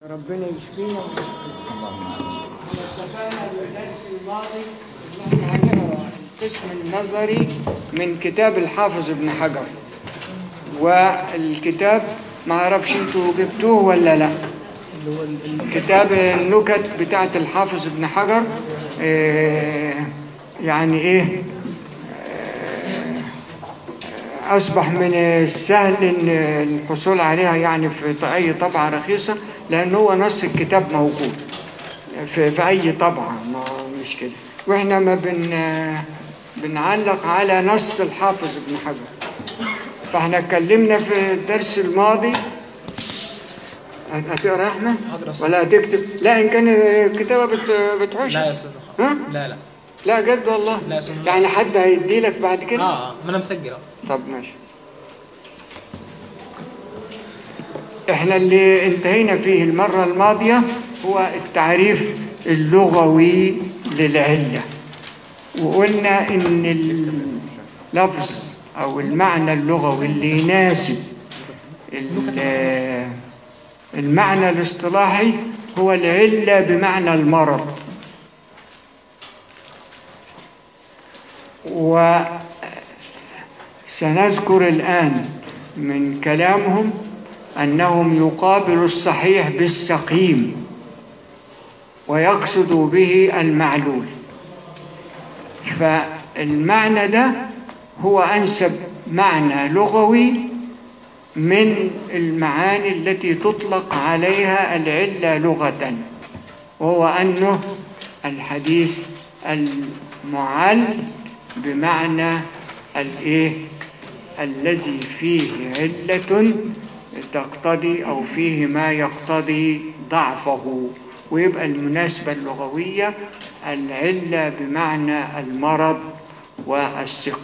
ربنا يشفينا ويشفينا احنا اتفقنا بالدرس الماضي ان احنا هنقرا القسم النظري من كتاب الحافظ ابن حجر والكتاب ما اعرفش انتوا جبتوه ولا لا كتاب النكت بتاعت الحافظ ابن حجر آه، يعني ايه أصبح من السهل إن الحصول عليها يعني في أي طبعة رخيصة لأن هو نص الكتاب موجود في, في أي طبعة ما مش كده وإحنا ما بن بنعلق على نص الحافظ ابن حجر فإحنا اتكلمنا في الدرس الماضي هت- هتقرا يا أحمد؟ ولا هتكتب؟ لا إن كان الكتابة بت- بتعوش لا يا استاذ ها؟ لا لا لا جد والله لا يا أستاذ. يعني حد هيدي لك بعد كده؟ اه آه، ما انا مسجل اه طب ماشي احنا اللي انتهينا فيه المرة الماضية هو التعريف اللغوي للعلة وقلنا ان اللفظ او المعنى اللغوي اللي يناسب ال- المعنى الاصطلاحي هو العلة بمعنى المرض و سنذكر الآن من كلامهم أنهم يقابلوا الصحيح بالسقيم ويقصدوا به المعلول فالمعنى ده هو أنسب معنى لغوي من المعاني التي تطلق عليها العلة لغة وهو أنه الحديث المعل بمعنى الإيه الذي فيه علة تقتضي أو فيه ما يقتضي ضعفه ويبقى المناسبة اللغوية العلة بمعنى المرض والسقم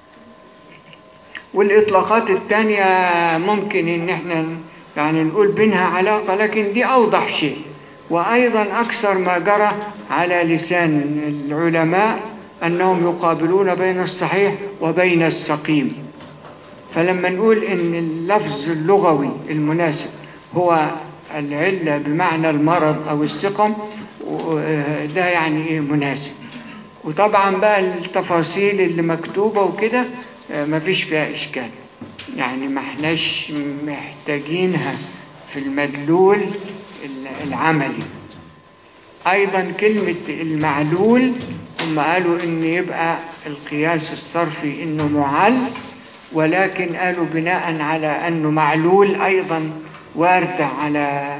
والإطلاقات التانية ممكن إن احنا يعني نقول بينها علاقة لكن دي أوضح شيء وأيضا أكثر ما جرى على لسان العلماء أنهم يقابلون بين الصحيح وبين السقيم فلما نقول إن اللفظ اللغوي المناسب هو العلة بمعنى المرض أو السقم ده يعني إيه مناسب وطبعا بقى التفاصيل اللي مكتوبة وكده ما فيش فيها إشكال يعني ما احناش محتاجينها في المدلول العملي أيضا كلمة المعلول هم قالوا إن يبقى القياس الصرفي إنه معل ولكن قالوا بناء على أنه معلول أيضا واردة على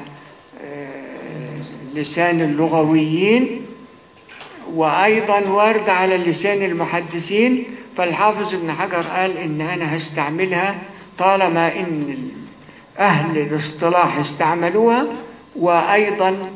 لسان اللغويين وأيضا واردة على لسان المحدثين فالحافظ ابن حجر قال إن أنا هستعملها طالما إن أهل الاصطلاح استعملوها وأيضا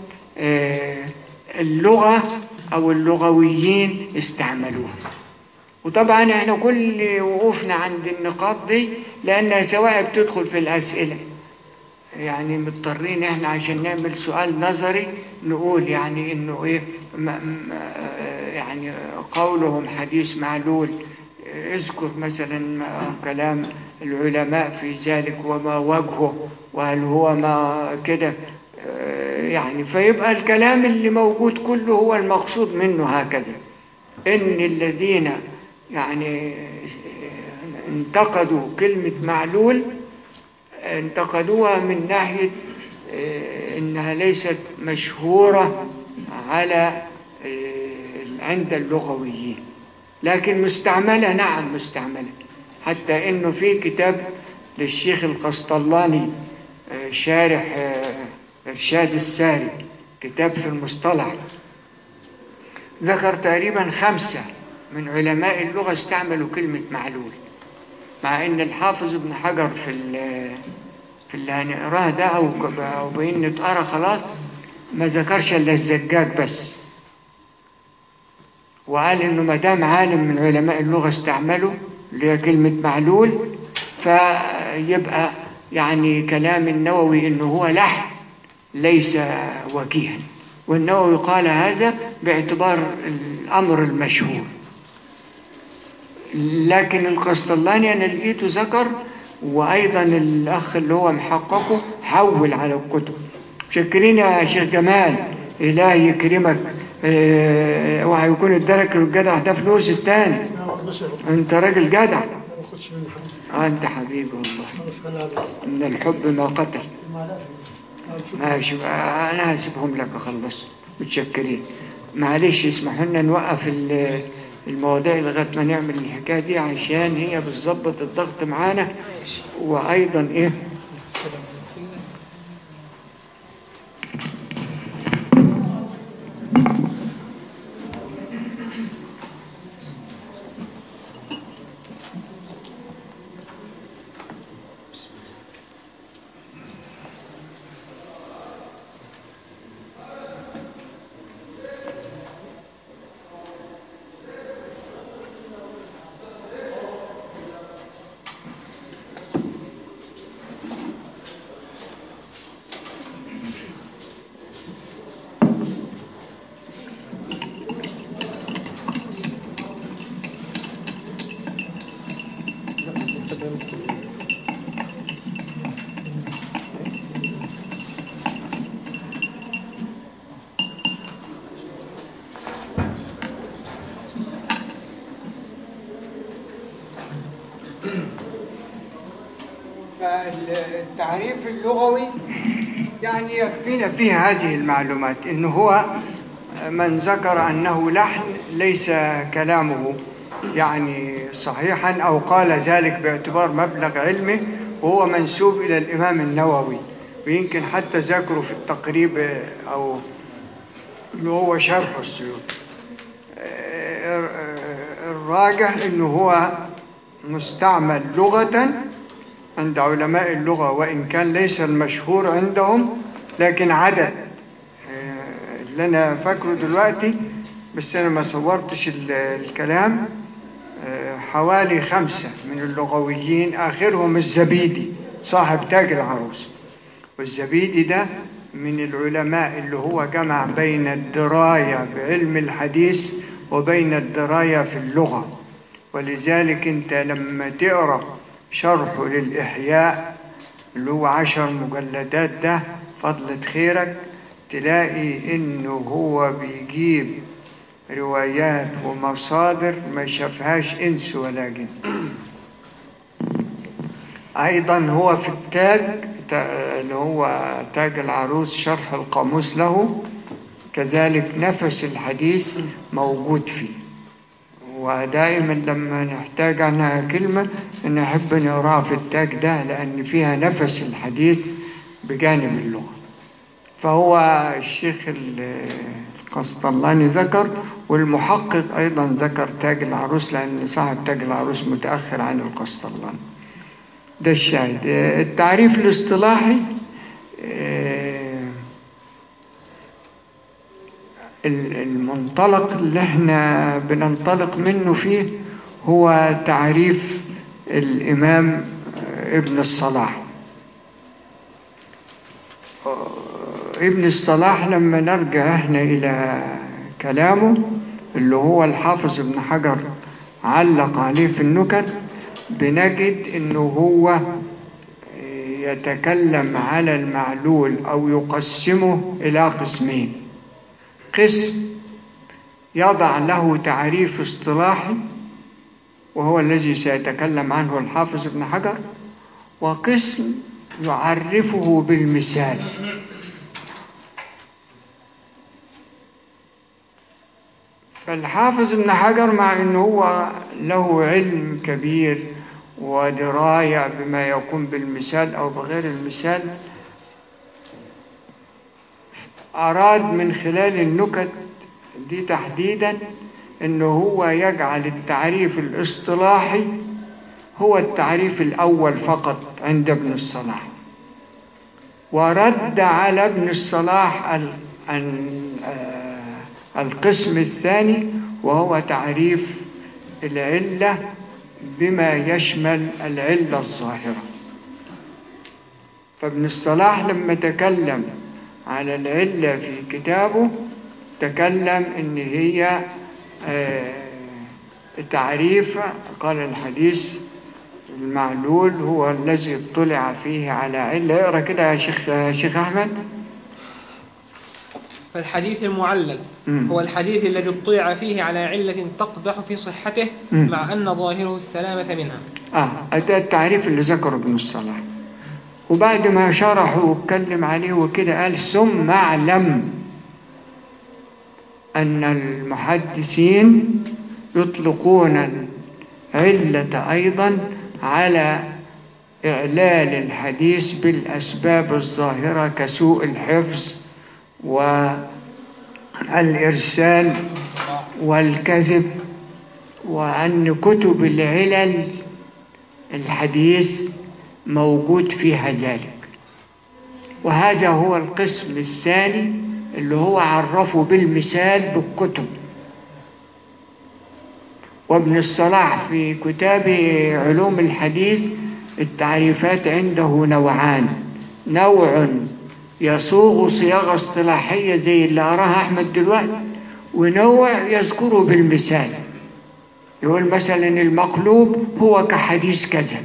اللغة أو اللغويين استعملوها وطبعا احنا كل وقوفنا عند النقاط دي لأنها سواء بتدخل في الأسئلة يعني مضطرين احنا عشان نعمل سؤال نظري نقول يعني انه ايه يعني قولهم حديث معلول اذكر مثلا كلام العلماء في ذلك وما وجهه وهل هو ما كده يعني فيبقى الكلام اللي موجود كله هو المقصود منه هكذا ان الذين يعني انتقدوا كلمة معلول انتقدوها من ناحية انها ليست مشهورة على عند اللغويين لكن مستعملة نعم مستعملة حتى انه في كتاب للشيخ القسطلاني شارح إرشاد الساري كتاب في المصطلح ذكر تقريبا خمسة من علماء اللغة استعملوا كلمة معلول مع ان الحافظ ابن حجر في في اللي هنقراه ده او او بين نتقرا خلاص ما ذكرش الا الزجاج بس وقال انه ما دام عالم من علماء اللغه استعملوا اللي هي كلمه معلول فيبقى يعني كلام النووي انه هو لحن ليس وجيها والنووي قال هذا باعتبار الامر المشهور لكن القسطلاني انا لقيته ذكر وايضا الاخ اللي هو محققه حول على الكتب متشكرين يا شيخ جمال إلهي يكرمك آه، اوعى يكون ادالك الجدع ده فلوس التاني لا ما اقدرش اخد انت راجل جدع ما باخدش مني حاجه آه انت حبيبي والله خلاص خليها عليك ان الحب ما قتل ما لا شوف ماشي بقى انا هسيبهم لك اخلص متشكرين معلش اسمحوا لنا نوقف ال- المواضيع لغايه ما نعمل الحكايه دي عشان هي بتظبط الضغط معانا وايضا ايه فالتعريف اللغوي يعني يكفينا فيه هذه المعلومات إنه هو من ذكر أنه لحن ليس كلامه يعني صحيحا أو قال ذلك باعتبار مبلغ علمه وهو منسوب إلى الإمام النووي ويمكن حتى ذكره في التقريب أو اللي هو شرح السيوط الراجح انه هو مستعمل لغة عند علماء اللغة وإن كان ليس المشهور عندهم لكن عدد آه، اللي أنا فاكره دلوقتي بس أنا ما صورتش ال- الكلام آه، حوالي خمسة من اللغويين آخرهم الزبيدي صاحب تاج العروس والزبيدي ده من العلماء اللي هو جمع بين الدراية بعلم الحديث وبين الدراية في اللغة ولذلك انت لما تقرأ شرحه للإحياء اللي هو عشر مجلدات ده فضلة خيرك تلاقي انه هو بيجيب روايات ومصادر ما شافهاش انس ولا جن ايضا هو في التاج تا- اللي هو تاج العروس شرح القاموس له كذلك نفس الحديث موجود فيه ودائما لما نحتاج عنها كلمة نحب نقراها في التاج ده لأن فيها نفس الحديث بجانب اللغة فهو الشيخ ال- القسطلاني ذكر والمحقق أيضا ذكر تاج العروس لأن صاحب تاج العروس متأخر عن القسطلاني ده الشاهد آه، التعريف الاصطلاحي آه، ال- المنطلق اللي احنا بننطلق منه فيه هو تعريف الإمام آه، ابن الصلاح آه، ابن الصلاح لما نرجع احنا إلى كلامه اللي هو الحافظ ابن حجر علق عليه في النكت بنجد انه هو يتكلم على المعلول او يقسمه الى قسمين قسم يضع له تعريف اصطلاحي وهو الذي سيتكلم عنه الحافظ ابن حجر وقسم يعرفه بالمثال فالحافظ ابن حجر مع انه هو له علم كبير ودرايه بما يكون بالمثال او بغير المثال اراد من خلال النكت دي تحديدا انه هو يجعل التعريف الاصطلاحي هو التعريف الاول فقط عند ابن الصلاح ورد على ابن الصلاح ال- ال- آه، القسم الثاني وهو تعريف العلة بما يشمل العلة الظاهرة فابن الصلاح لما تكلم على العلة في كتابه تكلم ان هي آه، تعريف قال الحديث المعلول هو الذي اطلع فيه على علة اقرا كده يا شيخ يا شيخ احمد فالحديث المعلل مم. هو الحديث الذي اطلع فيه على علة تقدح في صحته مم. مع أن ظاهره السلامة منها اه ده التعريف اللي ذكره ابن الصلاح وبعد ما شرحه واتكلم عليه وكده قال ثم اعلم ان المحدثين يطلقون العلة ايضا على اعلال الحديث بالاسباب الظاهرة كسوء الحفظ والارسال والكذب وأن كتب العلل الحديث موجود فيها ذلك وهذا هو القسم الثاني اللي هو عرفه بالمثال بالكتب وابن الصلاح في كتابه علوم الحديث التعريفات عنده نوعان نوع يصوغ صياغة اصطلاحية زي اللي أراها أحمد دلوقتي ونوع يذكره بالمثال يقول مثلا المقلوب هو كحديث كذا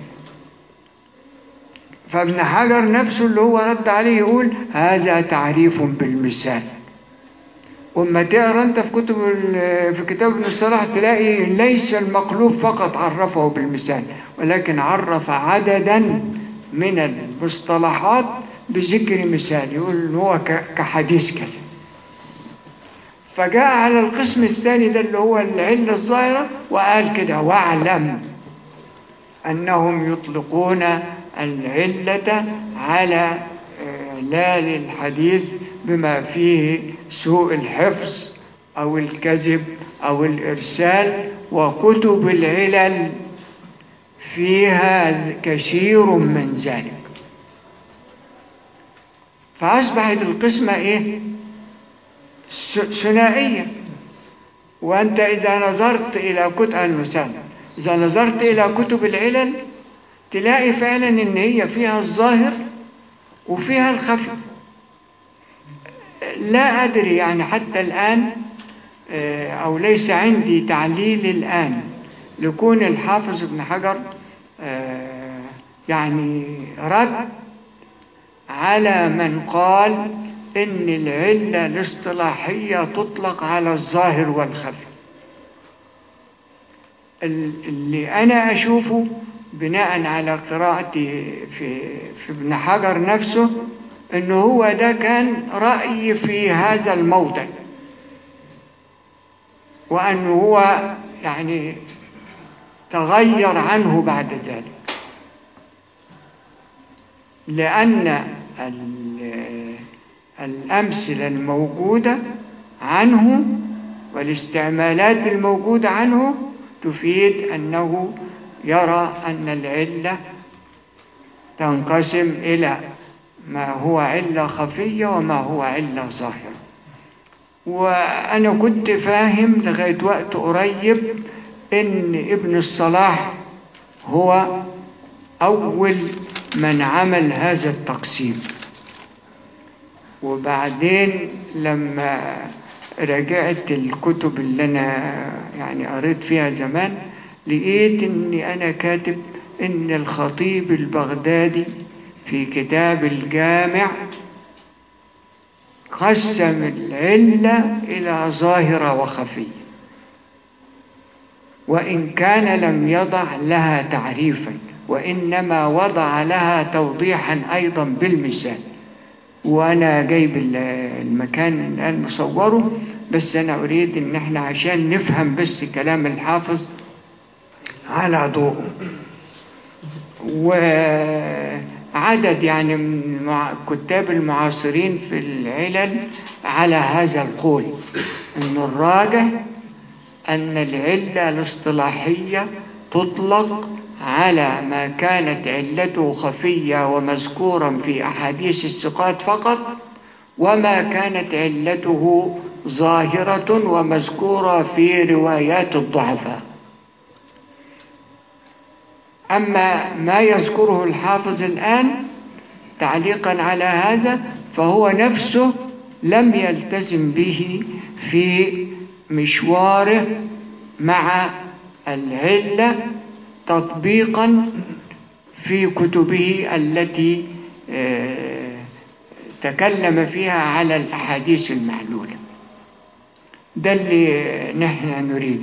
فابن حجر نفسه اللي هو رد عليه يقول هذا تعريف بالمثال وما تقرا انت في كتب ال- في كتاب ابن الصلاح تلاقي ليس المقلوب فقط عرفه بالمثال ولكن عرف عددا من المصطلحات بذكر مثال يقول هو ك- كحديث كذا فجاء على القسم الثاني ده اللي هو العلة الظاهرة وقال كده واعلم أنهم يطلقون العلة على إعلال الحديث بما فيه سوء الحفظ أو الكذب أو الإرسال وكتب العلل فيها كثير من ذلك فأصبحت القسمة إيه؟ س- ثنائية وأنت إذا نظرت إلى كتب المثال إذا نظرت إلى كتب العلل تلاقي فعلا إن هي فيها الظاهر وفيها الخفي لا أدري يعني حتى الآن آه، أو ليس عندي تعليل الآن لكون الحافظ ابن حجر آه، يعني رد على من قال إن العلة الاصطلاحية تطلق على الظاهر والخفي ال- اللي أنا أشوفه بناء على قراءتي في في ابن حجر نفسه إنه هو ده كان رأي في هذا الموضع وأنه هو يعني تغير عنه بعد ذلك لأن ال- الأمثلة الموجودة عنه والاستعمالات الموجودة عنه تفيد أنه يرى أن العلة تنقسم إلى ما هو علة خفية وما هو علة ظاهرة وأنا كنت فاهم لغاية وقت قريب إن ابن الصلاح هو أول من عمل هذا التقسيم وبعدين لما راجعت الكتب اللي أنا يعني قريت فيها زمان لقيت إني أنا كاتب إن الخطيب البغدادي في كتاب الجامع قسم العلة إلى ظاهرة وخفية وإن كان لم يضع لها تعريفا وإنما وضع لها توضيحا أيضا بالمثال وأنا جايب ال- المكان الآن مصوره بس أنا أريد إن إحنا عشان نفهم بس كلام الحافظ على ضوءه وعدد يعني من المع- الكتاب المعاصرين في العلل على هذا القول أن الراجح أن العلة الاصطلاحية تطلق على ما كانت علته خفية ومذكورا في أحاديث الثقات فقط وما كانت علته ظاهرة ومذكورة في روايات الضعفاء أما ما يذكره الحافظ الآن تعليقا على هذا فهو نفسه لم يلتزم به في مشواره مع العلة تطبيقا في كتبه التي آه، تكلم فيها على الأحاديث المعلولة ده اللي نحن نريده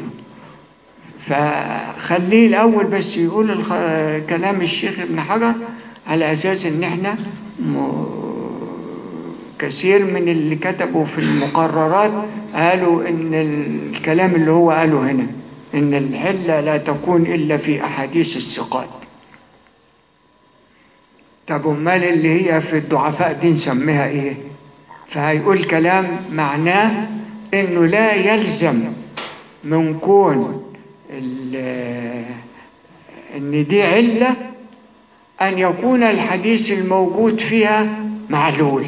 فخليه الأول بس يقول الخ- كلام الشيخ ابن حجر على أساس إن إحنا م- كثير من اللي كتبوا في المقررات قالوا إن الكلام اللي هو قاله هنا إن الحلة لا تكون إلا في أحاديث الثقات طب أمال اللي هي في الضعفاء دي نسميها إيه؟ فهيقول كلام معناه إنه لا يلزم من كون ال- إن دي علة أن يكون الحديث الموجود فيها معلول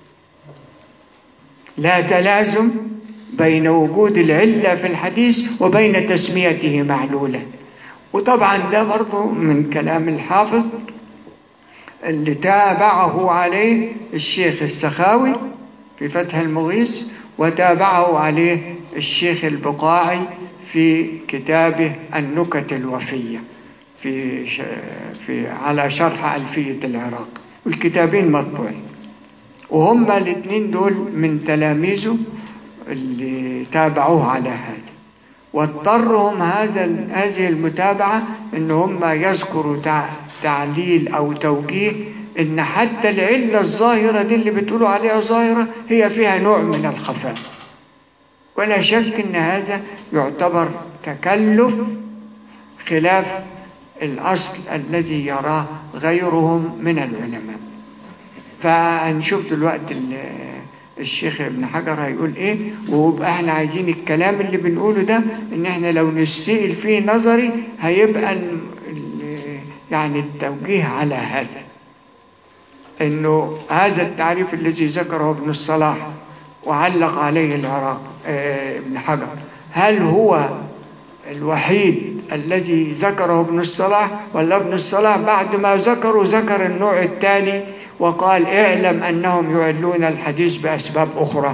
لا تلازم بين وجود العلة في الحديث وبين تسميته معلولا وطبعا ده برضو من كلام الحافظ اللي تابعه عليه الشيخ السخاوي في فتح المغيث وتابعه عليه الشيخ البقاعي في كتابه النكت الوفية في ش... في على شرح ألفية العراق والكتابين مطبوعين وهما الاثنين دول من تلاميذه اللي تابعوه على هذا واضطرهم هذا هذه المتابعة ان هم يذكروا تع- تعليل او توجيه ان حتى العلة الظاهرة دي اللي بتقولوا عليها ظاهرة هي فيها نوع من الخفاء ولا شك ان هذا يعتبر تكلف خلاف الاصل الذي يراه غيرهم من العلماء فهنشوف دلوقتي ال- الشيخ ابن حجر هيقول ايه ويبقى احنا عايزين الكلام اللي بنقوله ده ان احنا لو نسئل فيه نظري هيبقى ال- ال- يعني التوجيه على هذا انه هذا التعريف الذي ذكره ابن الصلاح وعلق عليه العراق آه، ابن حجر هل هو الوحيد الذي ذكره ابن الصلاح ولا ابن الصلاح بعد ما ذكروا ذكر النوع الثاني وقال اعلم انهم يعلون الحديث باسباب اخرى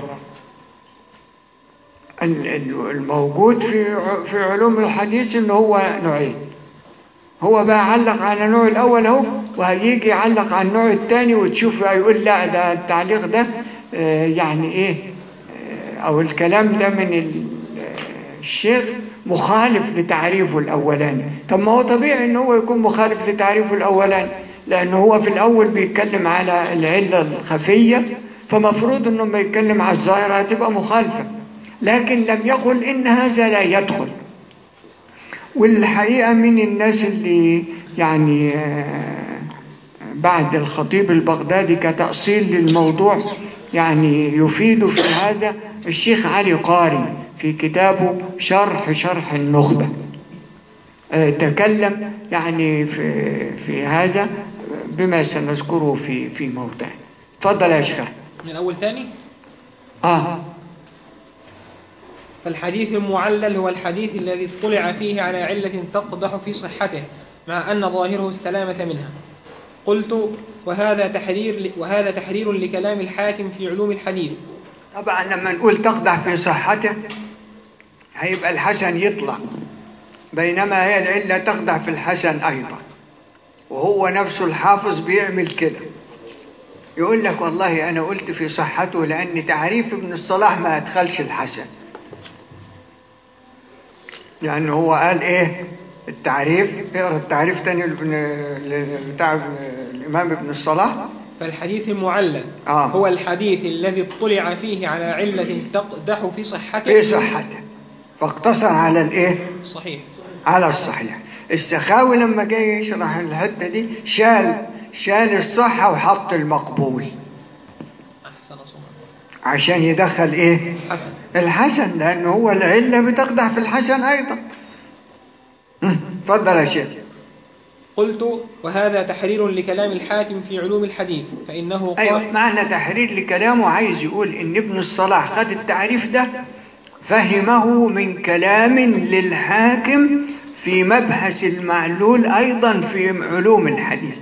ال- ال- الموجود في ع- في علوم الحديث ان هو نوعين هو بقى علق على النوع الاول اهو وهيجي يعلق على النوع الثاني وتشوف هيقول لا ده التعليق ده آه، يعني ايه آه، او الكلام ده من ال- آه، الشيخ مخالف لتعريفه الاولاني طب ما هو طبيعي ان هو يكون مخالف لتعريفه الاولاني لانه هو في الاول بيتكلم على العله الخفيه فمفروض انه لما يتكلم على الظاهره هتبقى مخالفه لكن لم يقل ان هذا لا يدخل والحقيقة من الناس اللي يعني آه، بعد الخطيب البغدادي كتأصيل للموضوع يعني يفيد في هذا الشيخ علي قاري في كتابه شرح شرح النخبة آه، تكلم يعني في في هذا بما سنذكره في في موضع تفضل يا شيخ من الأول ثاني اه فالحديث المعلل هو الحديث الذي اطلع فيه على علة تقدح في صحته مع أن ظاهره السلامة منها قلت وهذا تحرير وهذا تحرير لكلام الحاكم في علوم الحديث طبعا لما نقول تقدح في صحته هيبقى الحسن يطلع بينما هي العلة تقدح في الحسن أيضا وهو نفسه الحافظ بيعمل كده يقول لك والله أنا قلت في صحته لأن تعريف ابن الصلاح ما أدخلش الحسن لأن هو قال إيه التعريف اقرا التعريف تاني لابن- بتاع الإمام ابن الصلاح فالحديث المعلل آه. هو الحديث الذي اطلع فيه على علة تقدح في صحته في صحته فاقتصر على الإيه صحيح على الصحيح السخاوي لما جاي يشرح الحته دي شال شال الصحه وحط المقبول أحسن صوما عشان يدخل ايه حسن الحسن لان هو العله بتقدح في الحسن ايضا هم، اتفضل يا شيخ قلت وهذا تحرير لكلام الحاكم في علوم الحديث فإنه قال ايوه معنى تحرير لكلامه عايز يقول ان ابن الصلاح خد التعريف ده فهمه من كلام للحاكم في مبحث المعلول ايضا في علوم الحديث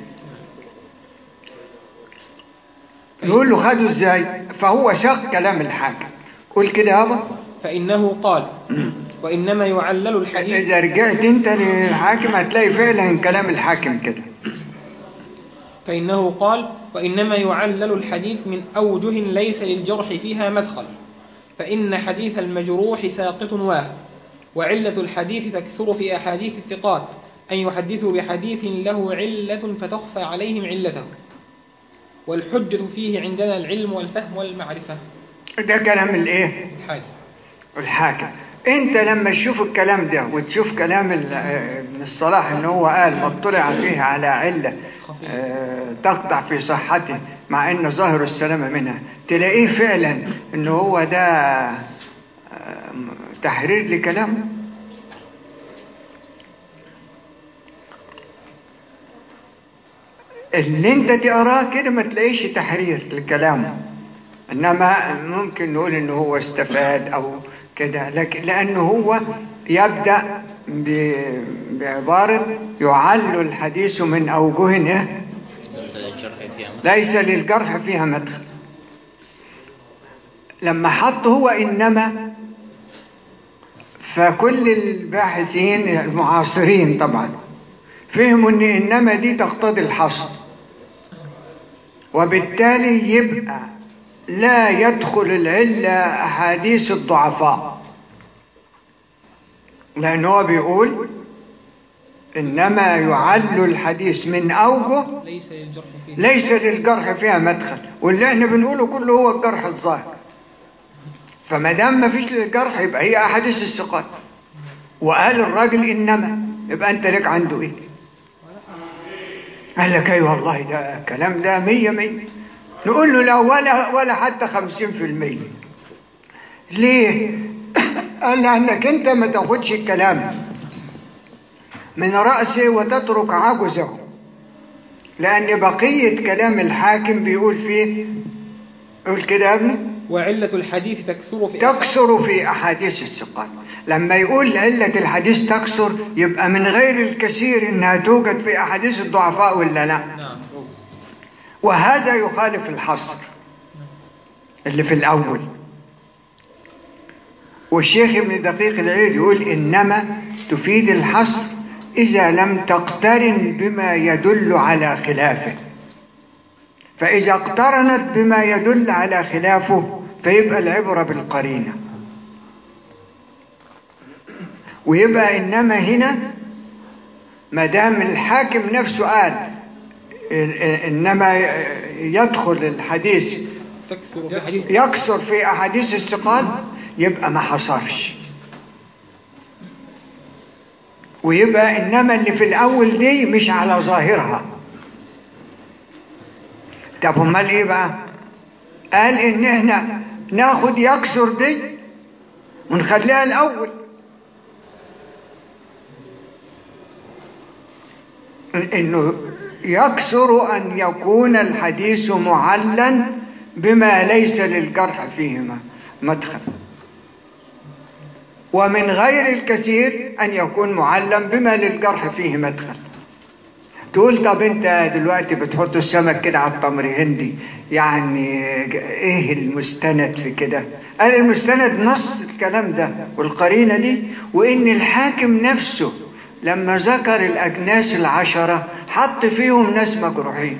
يقول له خده ازاي فهو شق كلام الحاكم قول كده يابا فإنه قال وإنما يعلل الحديث اذا رجعت انت للحاكم هتلاقي فعلا كلام الحاكم كده فإنه قال وإنما يعلل الحديث من أوجه ليس للجرح فيها مدخل فإن حديث المجروح ساقط واه وعلة الحديث تكثر في أحاديث الثقات أن يحدثوا بحديث له علة فتخفى عليهم علته والحجة فيه عندنا العلم والفهم والمعرفة ده كلام الايه حاجة الحاكم انت لما تشوف الكلام ده وتشوف كلام ال- آه، ابن الصلاح ان هو قال ما اطلع فيه على عله آه، تقطع في صحته مع ان ظاهر السلامه منها تلاقيه فعلا ان هو ده آه، تحرير لكلامه اللي انت تقراه كده ما تلاقيش تحرير لكلامه انما ممكن نقول انه هو استفاد او كده لكن لانه هو يبدا ب- بعباره يعل الحديث من اوجه إيه؟ ليس للجرح فيها ليس للجرح فيها مدخل لما حط هو انما فكل الباحثين المعاصرين طبعا فهموا ان انما دي تقتضي الحصر وبالتالي يبقى لا يدخل العله احاديث الضعفاء لان هو بيقول انما يعل الحديث من اوجه ليس للجرح فيه ليس للجرح فيها مدخل واللي احنا بنقوله كله هو الجرح الظاهر فما دام ما فيش للجرح يبقى هي احاديث الثقات وقال الراجل انما يبقى انت لك عنده ايه قال لك اي والله ده الكلام ده مية مية نقول له لا ولا ولا حتى خمسين في المية ليه قال لانك انت ما تاخدش الكلام من رأسه وتترك عجزه لأن بقية كلام الحاكم بيقول فيه قول كده يا ابني وعلة الحديث تكثر في تكثر في أحاديث الثقات لما يقول علة الحديث تكثر يبقى من غير الكثير إنها توجد في أحاديث الضعفاء ولا لا نعم وهذا يخالف الحصر اللي في الأول والشيخ ابن دقيق العيد يقول إنما تفيد الحصر إذا لم تقترن بما يدل على خلافه فإذا اقترنت بما يدل على خلافه فيبقى العبرة بالقرينة ويبقى إنما هنا ما دام الحاكم نفسه قال إنما يدخل الحديث تكثر في حديث يكثر في أحاديث الثقات يبقى ما حصرش ويبقى إنما اللي في الأول دي مش على ظاهرها طب امال ايه بقى قال ان احنا ناخد يكسر دي ونخليها الاول انه يكسر ان يكون الحديث معلا بما ليس للجرح فيه مدخل ومن غير الكثير ان يكون معلم بما للجرح فيه مدخل تقول طب انت دلوقتي بتحط السمك كده على التمر هندي يعني ايه المستند في كده قال المستند نص الكلام ده والقرينه دي وان الحاكم نفسه لما ذكر الاجناس العشره حط فيهم ناس مجروحين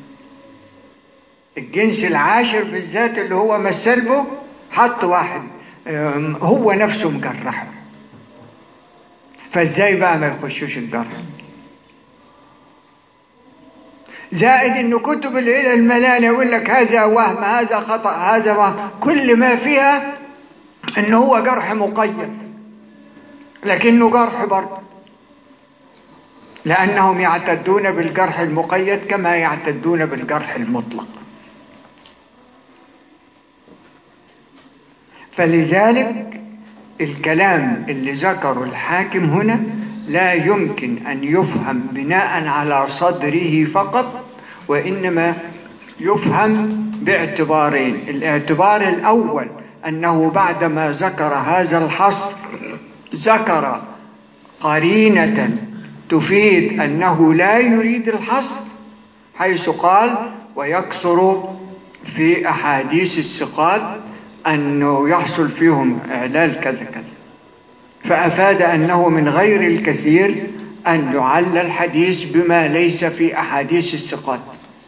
الجنس العاشر بالذات اللي هو مثل به حط واحد ام، هو نفسه مجرحه فازاي بقى ما يخشوش الجرح زائد انه كتب العلل الملانه يقول لك هذا وهم هذا خطا هذا وهم كل ما فيها انه هو جرح مقيد لكنه جرح برضه لانهم يعتدون بالجرح المقيد كما يعتدون بالجرح المطلق فلذلك الكلام اللي ذكره الحاكم هنا لا يمكن أن يفهم بناء على صدره فقط وإنما يفهم باعتبارين الاعتبار الأول أنه بعدما ذكر هذا الحصر ذكر قرينة تفيد أنه لا يريد الحصر حيث قال ويكثر في أحاديث الثقات أنه يحصل فيهم إعلال كذا كذا فأفاد أنه من غير الكثير أن يعل الحديث بما ليس في أحاديث الثقات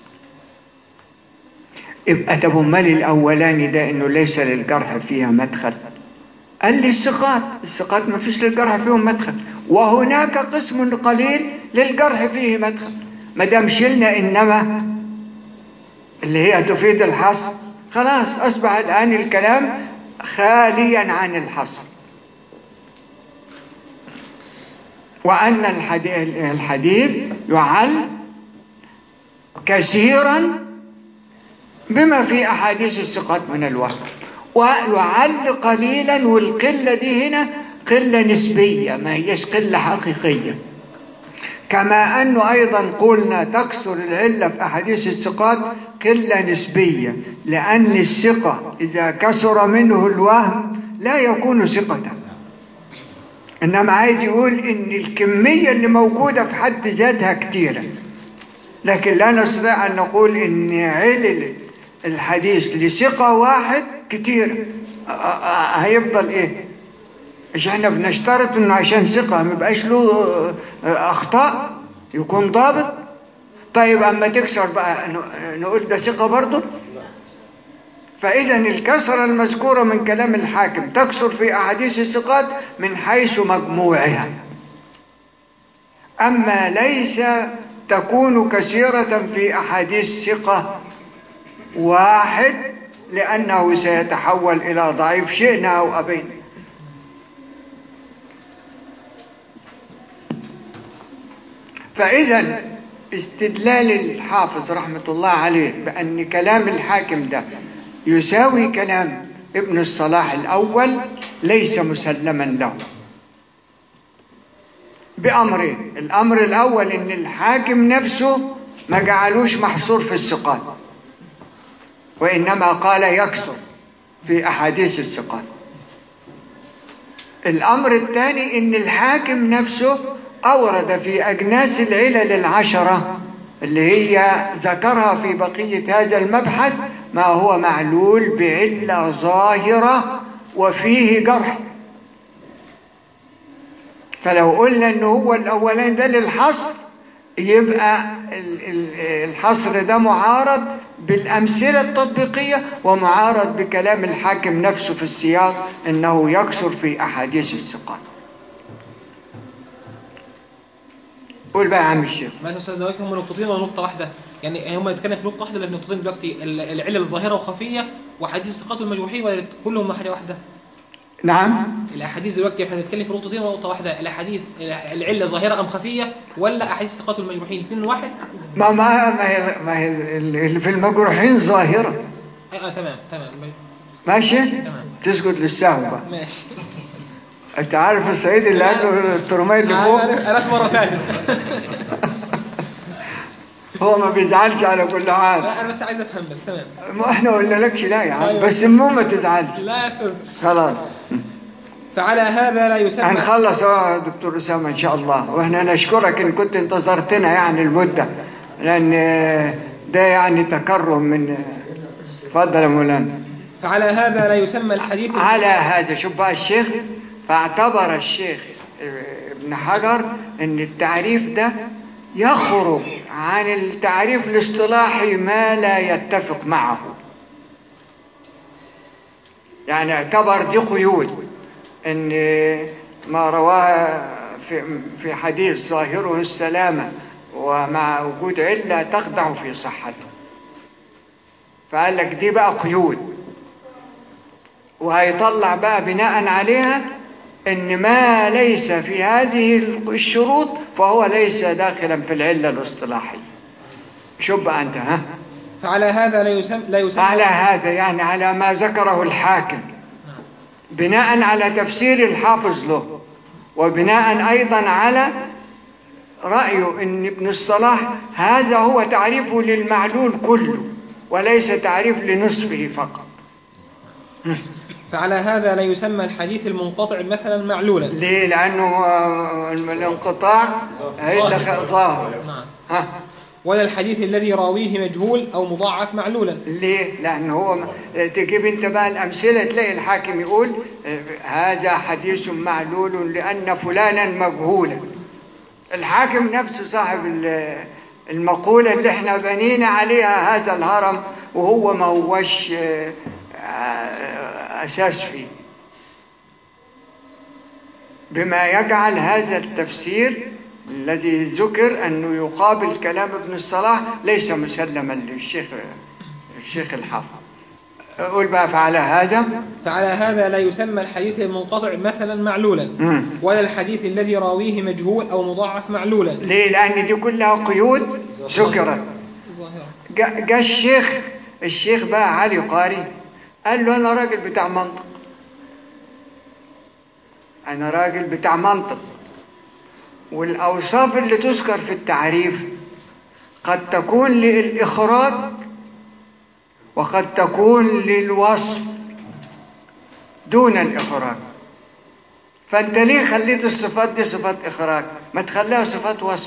يبقى طب امال الاولاني ده انه ليس للجرح فيها مدخل قال لي الثقات الثقات ما فيش للجرح فيهم مدخل وهناك قسم قليل للجرح فيه مدخل ما دام شلنا انما اللي هي تفيد الحصر خلاص اصبح الان الكلام خاليا عن الحصر وان الحدي- الحديث يعل كثيرا بما في احاديث الثقات من الوهم ويعل قليلا والقله دي هنا قله نسبيه ما هيش قله حقيقيه كما انه ايضا قلنا تكثر العله في احاديث الثقات قله نسبيه لان الثقه اذا كثر منه الوهم لا يكون ثقه انما عايز يقول ان الكميه اللي موجوده في حد ذاتها كتيره لكن لا نستطيع ان نقول ان علل الحديث لثقه واحد كتير آه، آه، هيفضل ايه مش احنا بنشترط انه عشان ثقه ما يبقاش له آه، اخطاء يكون ضابط طيب اما تكسر بقى ن- نقول ده ثقه برضه فاذا الكسره المذكوره من كلام الحاكم تكسر في احاديث الثقات من حيث مجموعها اما ليس تكون كثيره في احاديث ثقه واحد لانه سيتحول الى ضعيف شئنا او ابينا فإذا استدلال الحافظ رحمة الله عليه بأن كلام الحاكم ده يساوي كلام ابن الصلاح الأول ليس مسلما له بأمرين الأمر الأول أن الحاكم نفسه ما جعلوش محصور في الثقات وإنما قال يكثر في أحاديث الثقات الأمر الثاني أن الحاكم نفسه أورد في أجناس العلل العشرة اللي هي ذكرها في بقية هذا المبحث ما هو معلول بعلة ظاهرة وفيه جرح فلو قلنا أنه هو الأولاني ده للحصر يبقى ال- ال- الحصر ده معارض بالأمثلة التطبيقية ومعارض بكلام الحاكم نفسه في السياق أنه يكثر في أحاديث الثقات قول بقى يا عم الشيخ ما انت استاذ دلوقتي هم نقطتين ولا نقطه واحده يعني هم بيتكلم في نقطه واحده ولا في نقطتين دلوقتي ال- العله الظاهره وخفيه وحديث الثقات والمجروحين ولا كلهم حاجه واحده نعم الاحاديث دلوقتي احنا بنتكلم في نقطتين ولا نقطه واحده الاحاديث العله ظاهره ام خفيه ولا احاديث الثقات والمجروحين الاثنين واحد ما ما ما هي, ما هي اللي في المجروحين ظاهرة اه, آه تمام تمام ماشي تمام تسكت للسهو بقى ماشي انت عارف السعيد اللي قال له الترماي اللي فوق قرأت مره ثانيه هو ما بيزعلش على كل حال لا انا بس عايز افهم بس تمام ما احنا قلنا لكش لا يا عم أيوة. بس المهم ما تزعلش لا يا استاذ خلاص فعلى هذا لا يسمى هنخلص اهو يا دكتور اسامه ان شاء الله واحنا نشكرك ان كنت انتظرتنا يعني المده لان ده يعني تكرم من اتفضل يا مولانا فعلى هذا لا يسمى الحديث على هذا شوف بقى الشيخ فاعتبر الشيخ ابن حجر ان التعريف ده يخرج عن التعريف الاصطلاحي ما لا يتفق معه يعني اعتبر دي قيود ان ما رواه في في حديث ظاهره السلامه ومع وجود عله تقدح في صحته فقال لك دي بقى قيود وهيطلع بقى بناء عليها ان ما ليس في هذه الشروط فهو ليس داخلا في العله الاصطلاحيه شوف بقى انت ها فعلى هذا لا يسمى لا يسمى على هذا يعني على ما ذكره الحاكم بناء على تفسير الحافظ له وبناء ايضا على رايه ان ابن الصلاح هذا هو تعريفه للمعلول كله وليس تعريف لنصفه فقط فعلى هذا لا يسمى الحديث المنقطع مثلا معلولا ليه لانه آه، الانقطاع إلا خ- ظاهر نعم ها ولا الحديث الذي راويه مجهول أو مضاعف معلولا ليه؟ لأن هو م- تجيب أنت بقى الأمثلة تلاقي الحاكم يقول آه، هذا حديث معلول لأن فلانا مجهولا الحاكم نفسه صاحب ال- المقولة اللي احنا بنينا عليها هذا الهرم وهو ما هوش آه، آه، أساس فيه بما يجعل هذا التفسير الذي ذكر أنه يقابل كلام ابن الصلاح ليس مسلما للشيخ الشيخ الحافظ قول بقى فعلى هذا فعلى هذا لا يسمى الحديث المنقطع مثلا معلولا مم. ولا الحديث الذي راويه مجهول أو مضاعف معلولا ليه لأن دي كلها قيود ذكرت ظاهرة جاء جا الشيخ الشيخ بقى علي قاري قال له أنا راجل بتاع منطق أنا راجل بتاع منطق والأوصاف اللي تذكر في التعريف قد تكون للإخراج وقد تكون للوصف دون الإخراج فأنت ليه خليت الصفات دي صفات إخراج ما تخليها صفات وصف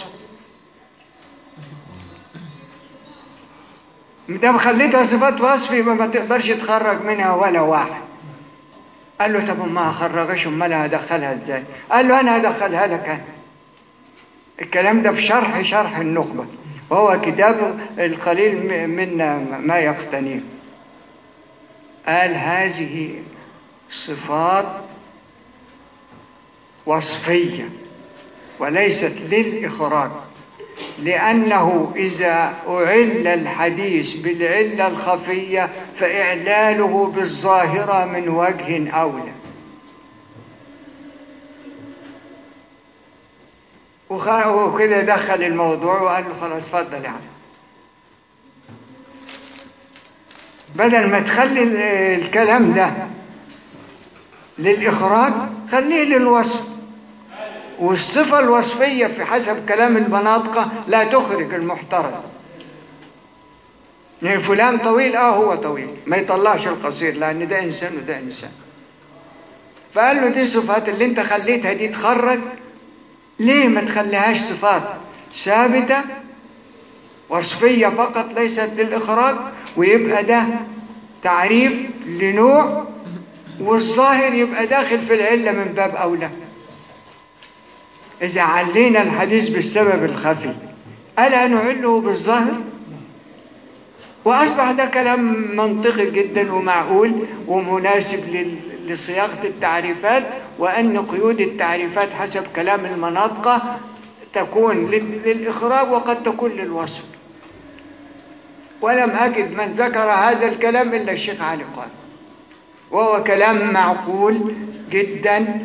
ده خليتها صفات وصف يبقى ما تقدرش تخرج منها ولا واحد قال له طب ما اخرجش امال هدخلها ازاي قال له انا هدخلها لك انا الكلام ده في شرح شرح النخبه وهو كتاب القليل م- منا ما يقتنيه قال هذه صفات وصفيه وليست للاخراج لأنه إذا أعل الحديث بالعلة الخفية فإعلاله بالظاهرة من وجه أولى وخ- وكده دخل الموضوع وقال له خلاص اتفضل يا عم بدل ما تخلي ال- الكلام ده للإخراج خليه للوصف والصفة الوصفية في حسب كلام المناطق لا تخرج المحترز يعني فلان طويل اه هو طويل ما يطلعش القصير لان ده انسان وده انسان فقال له دي صفات اللي انت خليتها دي تخرج ليه ما تخليهاش صفات ثابتة وصفية فقط ليست للإخراج ويبقى ده تعريف لنوع والظاهر يبقى داخل في العلة من باب أولى إذا علينا الحديث بالسبب الخفي ألا نعله بالظاهر وأصبح ده كلام منطقي جدا ومعقول ومناسب لل- لصياغة التعريفات وأن قيود التعريفات حسب كلام المناطق تكون لل- للإخراج وقد تكون للوصف ولم أجد من ذكر هذا الكلام إلا الشيخ علي قال وهو كلام معقول جدا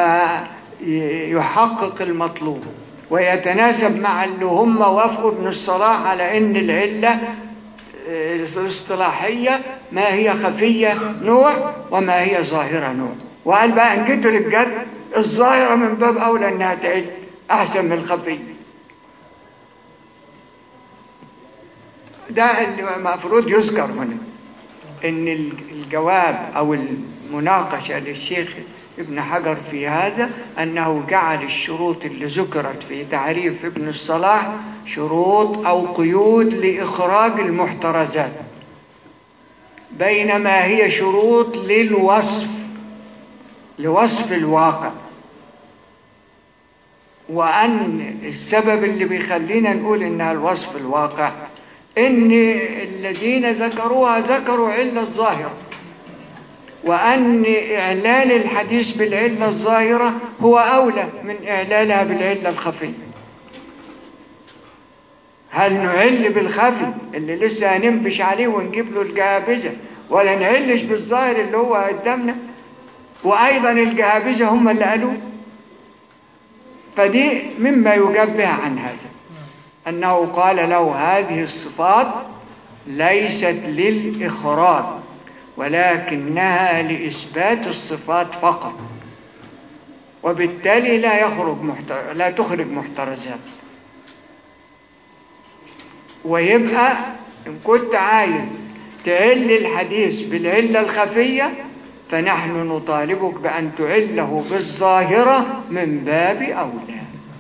ويحقق المطلوب ويتناسب مع اللي هم وافقوا ابن الصلاح على ان العله آه، الاصطلاحيه ما هي خفيه نوع وما هي ظاهره نوع وقال بقى ان جيتوا للجد الظاهره من باب اولى انها تعل احسن من الخفيه ده اللي المفروض يذكر هنا ان الجواب او المناقشه للشيخ ابن حجر في هذا انه جعل الشروط اللي ذكرت في تعريف ابن الصلاح شروط او قيود لاخراج المحترزات بينما هي شروط للوصف لوصف الواقع وأن السبب اللي بيخلينا نقول إنها الوصف الواقع إن الذين ذكروها ذكروا علة الظاهرة وأن إعلال الحديث بالعلة الظاهرة هو أولى من إعلالها بالعلة الخفية هل نعل بالخفي اللي لسه هننبش عليه ونجيب له الجهابذة ولا نعلش بالظاهر اللي هو قدامنا وأيضا الجهابذة هم اللي قالوه فدي مما يجاب بها عن هذا أنه قال له هذه الصفات ليست للإخراج ولكنها لإثبات الصفات فقط وبالتالي لا يخرج محتر... لا تخرج محترزات ويبقى إن كنت عايز تعل الحديث بالعلة الخفية فنحن نطالبك بأن تعله بالظاهرة من باب أولى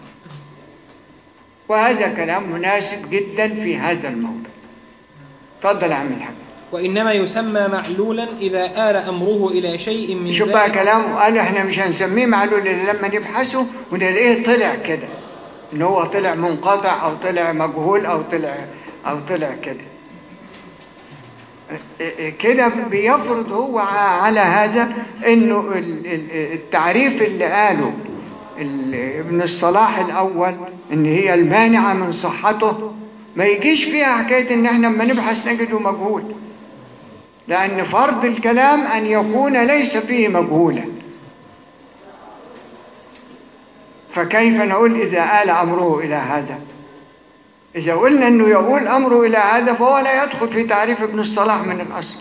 وهذا كلام مناسب جدا في هذا الموضوع تفضل يا عم الحاج وإنما يسمى معلولا إذا آل أمره إلى شيء من شوف بقى ذلك كلامه قال احنا مش هنسميه معلول الا لما نبحثه ونلاقيه طلع كده ان هو طلع منقطع او طلع مجهول او طلع او طلع كده كده بيفرض هو على هذا انه ال- ال- التعريف اللي قاله ال- ابن الصلاح الاول ان هي المانعه من صحته ما يجيش فيها حكايه ان احنا لما نبحث نجده مجهول لان فرض الكلام ان يكون ليس فيه مجهولا فكيف نقول اذا آل امره الى هذا إذا قلنا أنه يقول أمره إلى هذا فهو لا يدخل في تعريف ابن الصلاح من الأصل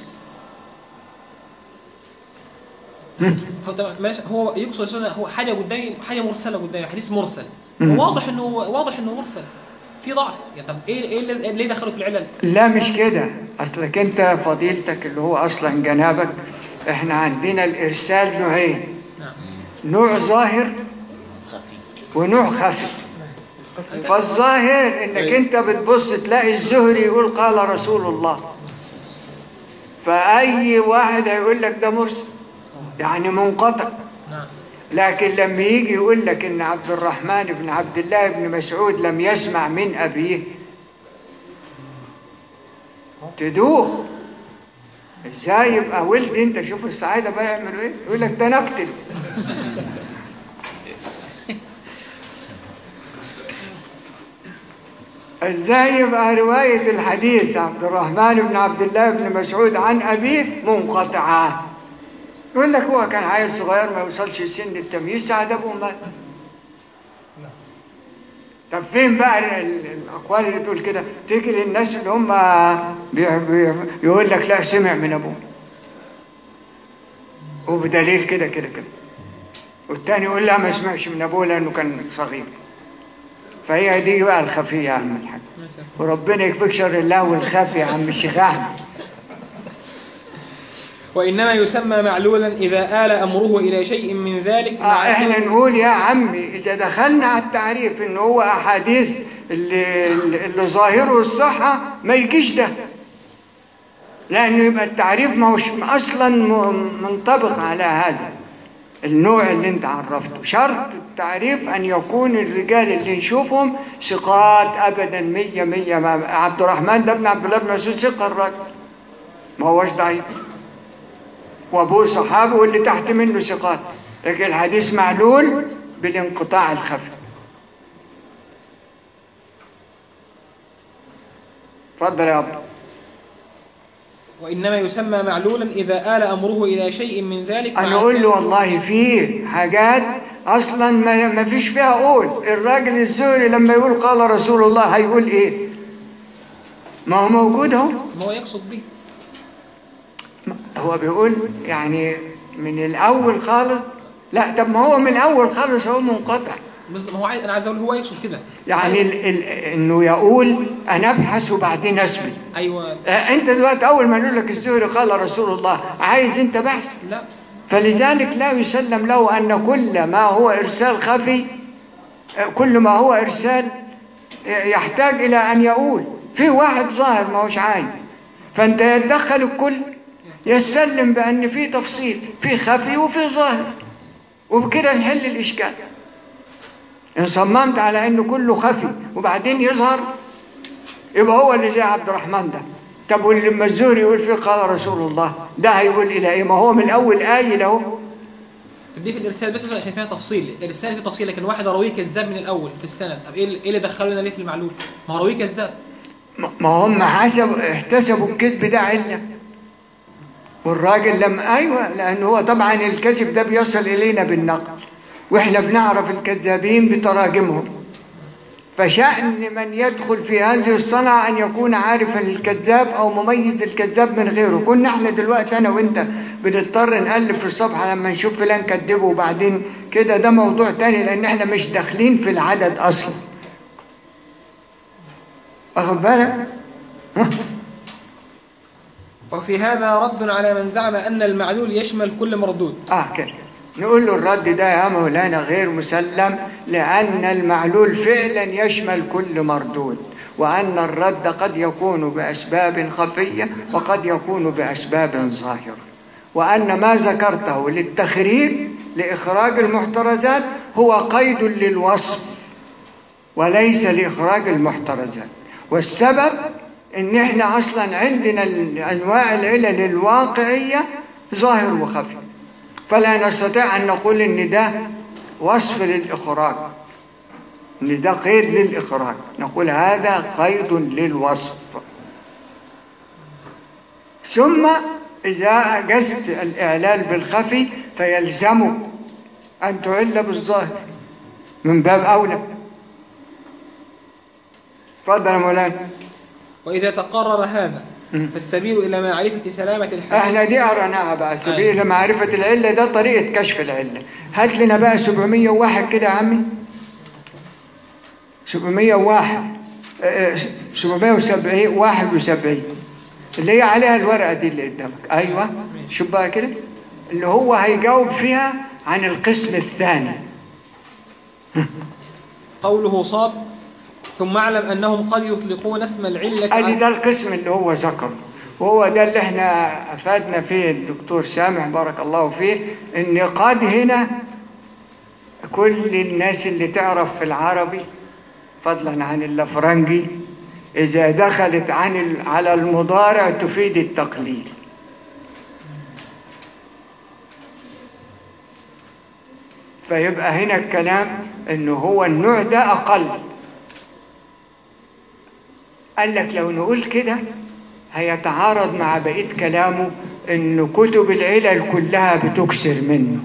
هو طبعا ماشي هو يقصد سنة هو حاجه قدامي حاجه مرسله قدامي حديث مرسل مم. واضح انه واضح انه مرسل في ضعف يعني طب ايه ايه اللي ليه دخلوا في العلل؟ لا مش كده أصلك أنت فضيلتك اللي هو أصلا جنابك إحنا عندنا الإرسال نوعين نعم نوع ظاهر ونوع خفي فالظاهر انك انت بتبص تلاقي الزهري يقول قال رسول الله فاي واحد هيقول لك ده مرسل يعني منقطع نعم لكن لما يجي يقول لك ان عبد الرحمن بن عبد الله بن مسعود لم يسمع من ابيه تدوخ ازاي يبقى ولد انت شوف الصعايده بقى يعملوا ايه يقول لك ده نكتب ازاي يبقى روايه الحديث عبد الرحمن بن عبد الله بن مسعود عن ابيه منقطعه يقول لك هو كان عيل صغير ما يوصلش سن التمييز ساعد ابوه مات طب فين بقى ال- ال- الاقوال اللي تقول كده تيجي للناس اللي هم بي- بي- يقول لك لا سمع من ابوه وبدليل كده كده كده والتاني يقول لا ما سمعش من ابوه لانه كان صغير فهي دي بقى الخفيه يا عم الحاج وربنا يكفيك شر الله والخفي يا عم الشيخ احمد وانما يسمى معلولا اذا آل امره الى شيء من ذلك آه احنا نقول يا عمي اذا دخلنا على التعريف ان هو احاديث اللي, اللي ظاهره الصحه ما يجيش ده لانه يبقى التعريف ما هوش اصلا م- منطبق على هذا النوع اللي انت عرفته شرط التعريف ان يكون الرجال اللي نشوفهم ثقات ابدا مية مية ما عبد الرحمن ده ابن عبد الله بن مسعود ثقه الراجل ما هوش ضعيف وابوه صحابي واللي تحت منه ثقات لكن الحديث معلول بالانقطاع الخفي اتفضل يا ابو وانما يسمى معلولا اذا آل امره الى شيء من ذلك مع انا اقول له والله في حاجات اصلا ما ما فيش فيها قول الراجل الزهري لما يقول قال رسول الله هيقول ايه ما هو موجود اهو ما هو يقصد به هو بيقول يعني من الاول خالص لا طب ما هو من الاول خالص هو منقطع بس ما هو عايز انا عايز اقول هو يقصد كده يعني ال ال انه يقول انا ابحث وبعدين اثبت ايوه آه، انت دلوقتي اول ما نقول لك الزهري قال رسول الله عايز انت بحث لا فلذلك لا يسلم له ان كل ما هو ارسال خفي آه، كل ما هو ارسال آه، يحتاج الى ان يقول في واحد ظاهر ما هوش عايز فانت يتدخل الكل يسلم بان في تفصيل في خفي وفي ظاهر وبكده نحل الاشكال ان صممت على انه كله خفي وبعدين يظهر يبقى هو اللي زي عبد الرحمن ده طب ولما الزهري يقول فيه قال رسول الله ده هيقول الى ايه ما هو من الاول قايل اهو طب دي في الارسال بس عشان فيها تفصيل الارسال فيه تفصيل لكن واحد راويه كذاب من الاول في السند طب ايه اللي- ايه اللي دخلنا ليه في المعلول ما هو راويه كذاب ما ما هم حسبوا احتسبوا الكذب ده عله والراجل لما ايوه لان هو طبعا الكذب ده بيصل الينا بالنقل واحنا بنعرف الكذابين بتراجمهم فشأن من يدخل في هذه الصنعة أن يكون عارفا للكذاب أو مميز الكذاب من غيره كنا احنا دلوقتي أنا وأنت بنضطر نقلب في الصفحة لما نشوف فلان كذبه وبعدين كده ده موضوع تاني لأن احنا مش داخلين في العدد أصلا واخد بالك؟ وفي هذا رد على من زعم ان المعلول يشمل كل مردود اه كده نقول له الرد ده يا مولانا غير مسلم لأن المعلول فعلا يشمل كل مردود وأن الرد قد يكون بأسباب خفية وقد يكون بأسباب ظاهرة وأن ما ذكرته للتخريج لإخراج المحترزات هو قيد للوصف وليس لإخراج المحترزات والسبب ان احنا اصلا عندنا ال- انواع العلل الواقعيه ظاهر وخفي فلا نستطيع ان نقول ان ده وصف للاخراج ان ده قيد للاخراج نقول هذا قيد للوصف ثم اذا اجزت الاعلال بالخفي فيلزمك ان تعل بالظاهر من باب اولى تفضل يا مولانا وإذا تقرر هذا فالسبيل إلى معرفة سلامة الحديث احنا دي قرناها بقى سبيل لمعرفة العلة ده طريقة كشف العلة هات لنا بقى 701 كده يا عمي 701 آه، آه، 770 71 اللي هي عليها الورقة دي اللي قدامك ايوه شوف بقى كده اللي هو هيجاوب فيها عن القسم الثاني قوله صاد ثم اعلم أنهم قد يطلقون اسم العلة ادي على- ده القسم اللي هو ذكره وهو ده اللي احنا افادنا فيه الدكتور سامح بارك الله فيه ان قد هنا كل الناس اللي تعرف في العربي فضلا عن اللفرنجي اذا دخلت عن ال- على المضارع تفيد التقليل فيبقى هنا الكلام انه هو النوع ده اقل قال لك لو نقول كده هيتعارض مع بقية كلامه إن كتب العلل كلها بتكسر منه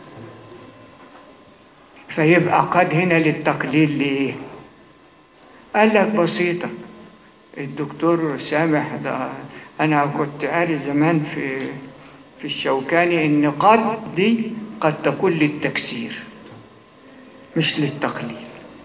فيبقى قد هنا للتقليل لإيه؟ قال لك بسيطة الدكتور سامح ده أنا كنت قاري زمان في في الشوكاني إن قد دي قد تكون للتكسير مش للتقليل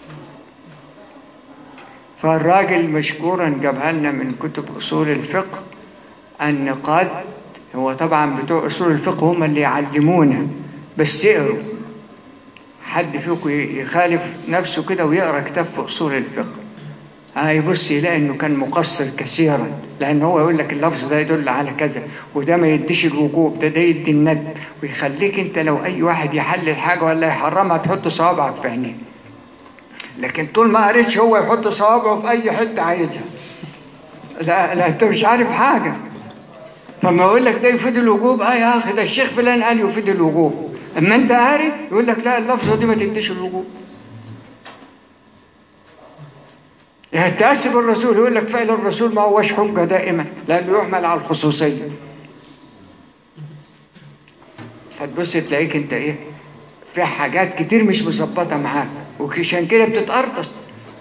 فالراجل مشكورا جابها لنا من كتب اصول الفقه ان قد هو طبعا بتوع اصول الفقه هم اللي يعلمونا بس اقروا حد فيكم يخالف نفسه كده ويقرا كتاب في اصول الفقه هيبص يلاقي انه كان مقصر كثيرا لان هو يقول لك اللفظ ده يدل على كذا وده ما يديش الوجوب ده ده يدي الند ويخليك انت لو اي واحد يحلل حاجه ولا يحرمها تحط صوابعك في عينيه لكن طول ما قريتش هو يحط صوابعه في اي حته عايزها لا لا انت مش عارف حاجه فما يقول لك ده يفيد الوجوب اه يا اخي ده الشيخ فلان قال يفيد الوجوب اما انت قاري يقول لك لا اللفظه دي ما تديش الوجوب يتأسف الرسول يقول لك فعل الرسول ما هوش حجة دائما لأنه يحمل على الخصوصية فتبص تلاقيك انت ايه في حاجات كتير مش مظبطة معاك وعشان كده بتتقرطس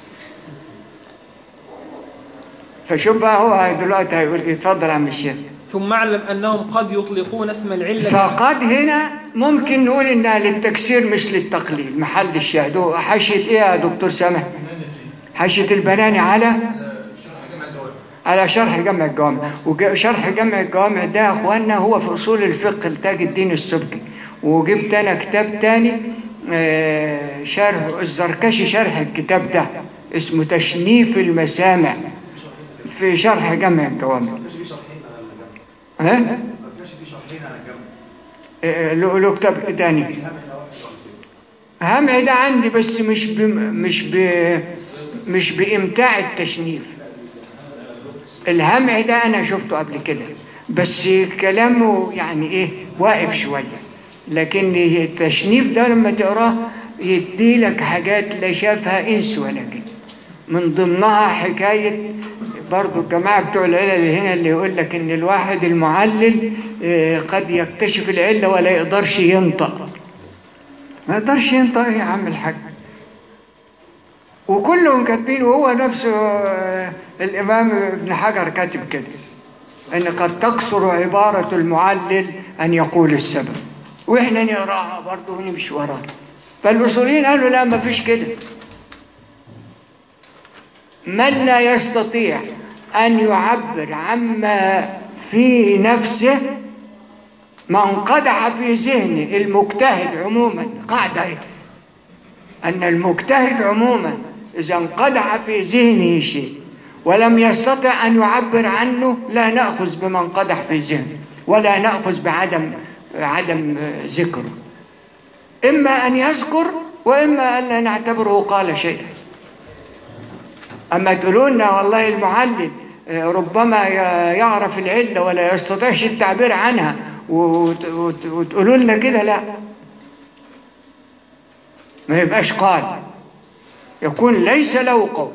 فشوف بقى هو دلوقتي هيقول ايه اتفضل يا عم الشيخ ثم اعلم أنهم قد يطلقون اسم العلة فقد هنا ممكن نقول انها للتكسير مش للتقليل محل الشاهد هو حاشية ايه يا دكتور سامح حاشية البناني على على شرح جمع الجوامع وشرح جمع الجوامع ده يا اخوانا هو في اصول الفقه لتاج الدين السبكي وجبت انا كتاب تاني آه، شرح الزركشي شرح الكتاب ده اسمه تشنيف المسامع في شرح جمع الجوامع ها؟ آه، له له كتاب تاني همع ده عندي بس مش ب... مش ب... مش بإمتاع التشنيف الهمع ده أنا شفته قبل كده بس كلامه يعني إيه واقف شوية لكن التشنيف ده لما تقراه يدي لك حاجات لا شافها إنس ولا جن من ضمنها حكاية برضو الجماعة بتوع العلل هنا اللي يقول لك إن الواحد المعلل آه، قد يكتشف العلة ولا يقدرش ينطق ما يقدرش ينطق يا عم الحاج وكلهم كاتبين وهو نفسه آه، الإمام ابن حجر كاتب كده أن قد تقصر عبارة المعلل أن يقول السبب وإحنا نقراها برضه ونمشي وراها فالأصوليين قالوا لا ما فيش كده من لا يستطيع أن يعبر عما في نفسه ما انقدح في ذهنه المجتهد عموما قاعدة إيه؟ أن المجتهد عموما إذا انقدح في ذهنه شيء ولم يستطع أن يعبر عنه لا نأخذ بما انقدح في ذهنه ولا نأخذ بعدم عدم ذكره إما أن يذكر وإما أن لا نعتبره قال شيئا أما تقولوا لنا والله المعلم آه، ربما ي- يعرف العلة ولا يستطيعش التعبير عنها وت- وت- وتقولوا لنا كده لا ما يبقاش قال يكون ليس له قول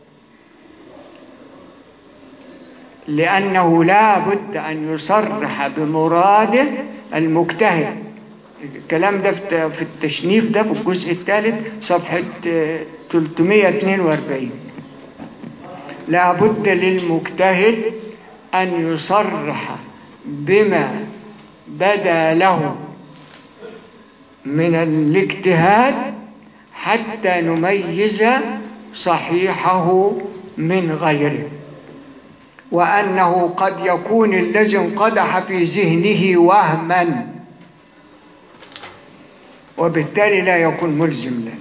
لأنه لا بد أن يصرح بمراده المجتهد الكلام ده في في التشنيف ده في الجزء الثالث صفحة آه، 342 لا بد للمجتهد أن يصرح بما بدا له من الاجتهاد حتى نميز صحيحه من غيره وأنه قد يكون الذي انقدح في ذهنه وهما وبالتالي لا يكون ملزم لنا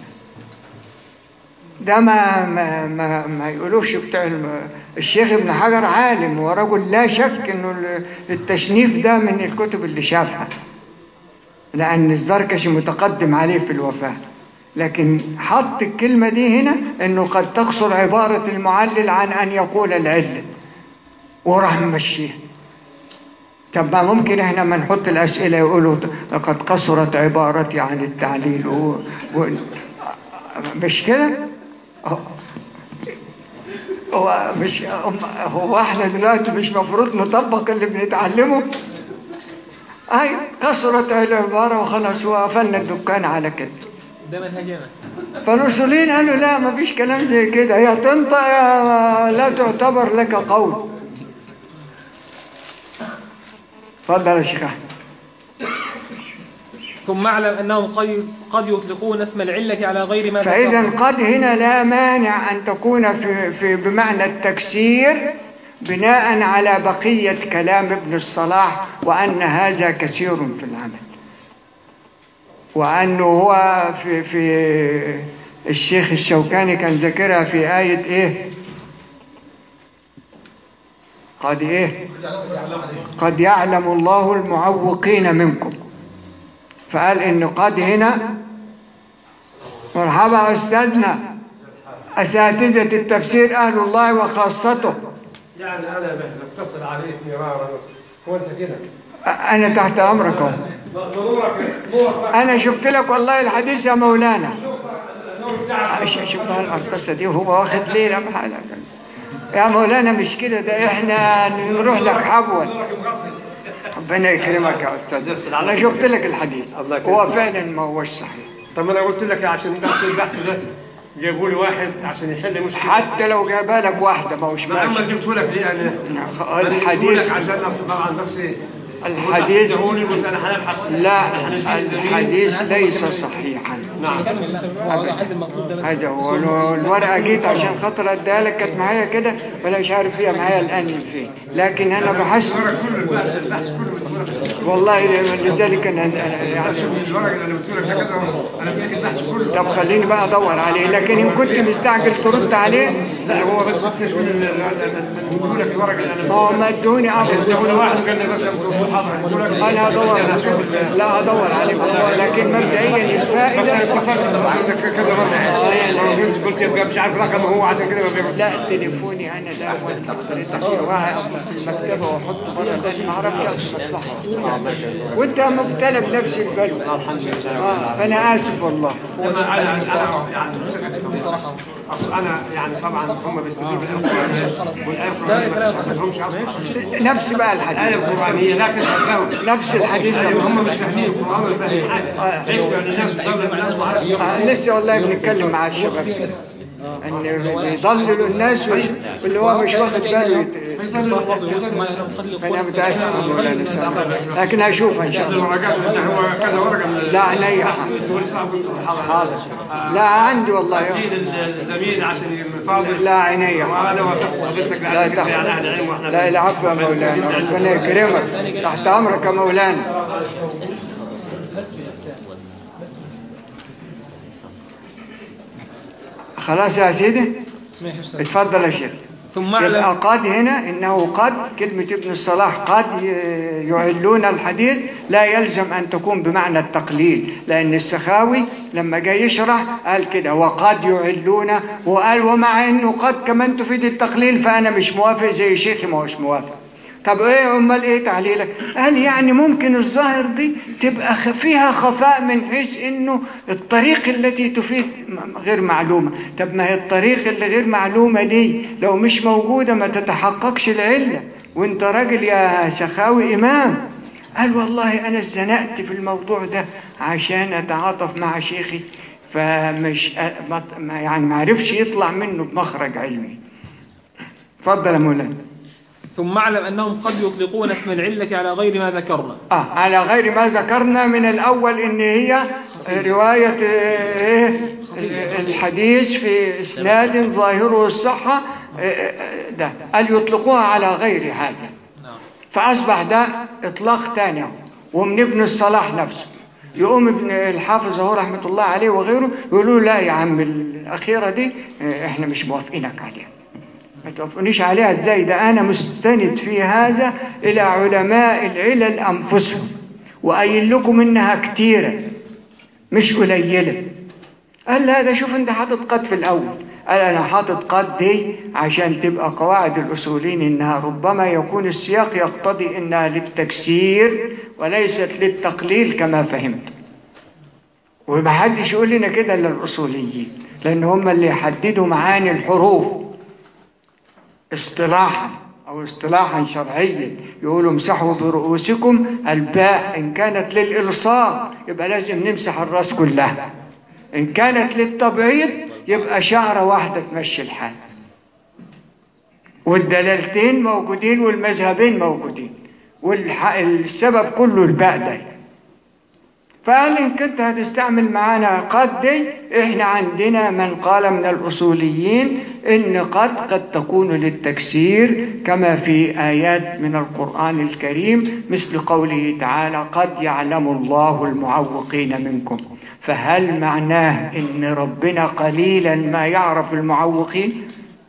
ده ما ما ما, ما يقولوش بتاع الم- الشيخ ابن حجر عالم ورجل لا شك انه ال- التشنيف ده من الكتب اللي شافها لان الزركشي متقدم عليه في الوفاه لكن حط الكلمه دي هنا انه قد تقصر عباره المعلل عن ان يقول العله وراح ممشيها طب ما ممكن احنا ما نحط الاسئله يقولوا لقد قصرت عبارتي عن التعليل و... و... مش كده هو- هو مش هو احنا دلوقتي مش مفروض نطبق اللي بنتعلمه اي كسرت العباره وخلاص وقفلنا الدكان على كده ده منهجنا فالرسولين قالوا لا ما فيش كلام زي كده يا تنطق يا لا تعتبر لك قول اتفضل يا شيخ احمد ثم اعلم انهم قد قد يطلقون اسم العله على غير ما فإذا ذكرنا. قد هنا لا مانع أن تكون في, في بمعنى التكسير بناء على بقية كلام ابن الصلاح وأن هذا كثير في العمل وأنه هو في, في الشيخ الشوكاني كان ذاكرها في آية إيه قد إيه قد يعلم الله المعوقين منكم فقال إن قد هنا مرحبا أستاذنا أساتذة التفسير أهل الله وخاصته يعني انا بتصل عليك مرارا وانت كده أنا تحت أمرك أهو. نورك نورك بقى أنا شفت لك والله الحديث يا مولانا النور بتاعك ش- شوف بقى القصة دي وهو واخد ليلة بحالك يا مولانا مش كده ده إحنا نروح لك حبوا نورك مغطي ربنا يكرمك يا أستاذ أنا شفت لك الحديث الله يكرمك. هو فعلا ما هوش صحيح طب انا قلت لك عشان بحث البحث ده جابوا لي واحد عشان يحل مشكله حتى لو جابها لك واحدة ما هوش ما اما ماشي جبت لك ليه انا أنا جبته الحديث لك عشان أصل طبعا بس إيه؟ الحديث- ادوني قلت انا هنبحث لا أنا هنديه زميل. الحديث ليس صحيحا نعم كمل لا هو عايز المطلوب ده بس هذا هو لو الورقه جيت عشان خاطر اديها لك كانت معايا كده ولا مش عارف هي معايا الان من فين لكن انا بحثت الورق كله البحث البحث كله الورق والله لذلك انا أنا يعني شوف الورق اللي انا قلت لك ده كذا انا بديك البحث كله طب خليني بقى ادور عليه لكن ان كنت مستعجل ترد عليه اللي هو بس التشويه اللي بيقول لك الورق اللي انا ما هو ما ادوني افضل يقول واحد قال لي بس محاضره انا هدور لا هدور عليه والله لكن مبدئيا بس الفائده انا اتصلت معاك كذا مره قلت يبقى مش عارف رقمه هو عشان كده ما بيرد لا تليفوني انا ده ودي حضرتك سواء في المكتبه واحطه بره لان ما اعرفش اصل مصلحه وانت مبتلى بنفس البلوى اه فانا اسف والله لما انا انا يعني بصراحه اصل انا يعني طبعا هم بيستدلوا بالايه والايه القرانيه ما تفهمش اصلا نفس بقى الايه الحديث القرانيه لا تشهد لهم نفس الحديث يا يعني محمد. هم مش فاهمين القران ولا فاهمين حاجه عرفوا ان الناس بتضرب الناس ما عرفش آه لسه والله بنتكلم مع الشباب كده ان بيضللوا الناس وش- واللي هو مش واخد باله يت- فانا متاسف والله نفسي لكن هشوفها ان شاء الله الورقات ده هو كذا ورقه من لا عينيا حاضر تقول صعب حاضر لا عندي والله الزميل عشان يفاضل لا عينيا حاضر وانا وثقت حضرتك لا لان تحت يعني اهل العلم واحنا لا العفو يا مولانا ربنا يكرمك تحت امرك يا مولانا خلاص يا سيدي ماشي يا استاذ اتفضل يا شيخ ثم اعلم- يبقى قد هنا إنه قد كلمة ابن الصلاح قد ي- يعلون الحديث لا يلزم أن تكون بمعنى التقليل لأن السخاوي لما جاي يشرح قال كده وقد يعلون وقال ومع أنه قد كمان تفيد التقليل فأنا مش موافق زي شيخي ما هوش موافق طب ايه امال ايه تعليلك قال يعني ممكن الظاهر دي تبقى خ- فيها خفاء من حيث انه الطريق التي تفيد م- غير معلومه طب ما هي الطريق اللي غير معلومه دي لو مش موجوده ما تتحققش العله وانت راجل يا سخاوي امام قال والله انا اتزنقت في الموضوع ده عشان اتعاطف مع شيخي فمش أ- ما- ما- يعني ما عرفش يطلع منه بمخرج علمي اتفضل يا مولانا ثم اعلم أنهم قد يطلقون اسم العلة على غير ما ذكرنا آه على غير ما ذكرنا من الأول إن هي رواية آه، إيه الحديث في إسناد ظاهره الصحة آه، آه، ده قال يطلقوها على غير هذا نعم فأصبح ده إطلاق تاني أهو ومن ابن الصلاح نفسه يقوم ابن الحافظ اهو رحمة الله عليه وغيره يقولوا لا يا عم الأخيرة دي آه، إحنا مش موافقينك عليها ما توافقونيش عليها ازاي ده انا مستند في هذا الى علماء العلل انفسهم وقايل لكم انها كتيره مش قليله قال لا ده شوف انت حاطط قد في الاول قال انا حاطط قد دي عشان تبقى قواعد الاصوليين انها ربما يكون السياق يقتضي انها للتكسير وليست للتقليل كما فهمت وما حدش يقول لنا كده الا الاصوليين لان هم اللي يحددوا معاني الحروف اصطلاحا او اصطلاحا شرعيا يقولوا امسحوا برؤوسكم الباء ان كانت للالصاق يبقى لازم نمسح الراس كلها ان كانت للتبعيض يبقى شعره واحده تمشي الحال والدلالتين موجودين والمذهبين موجودين والسبب كله الباء ده فقال إن كنت هتستعمل معانا قد دي إحنا عندنا من قال من الأصوليين إن قد قد تكون للتكسير كما في آيات من القرآن الكريم مثل قوله تعالى قد يعلم الله المعوقين منكم فهل معناه إن ربنا قليلا ما يعرف المعوقين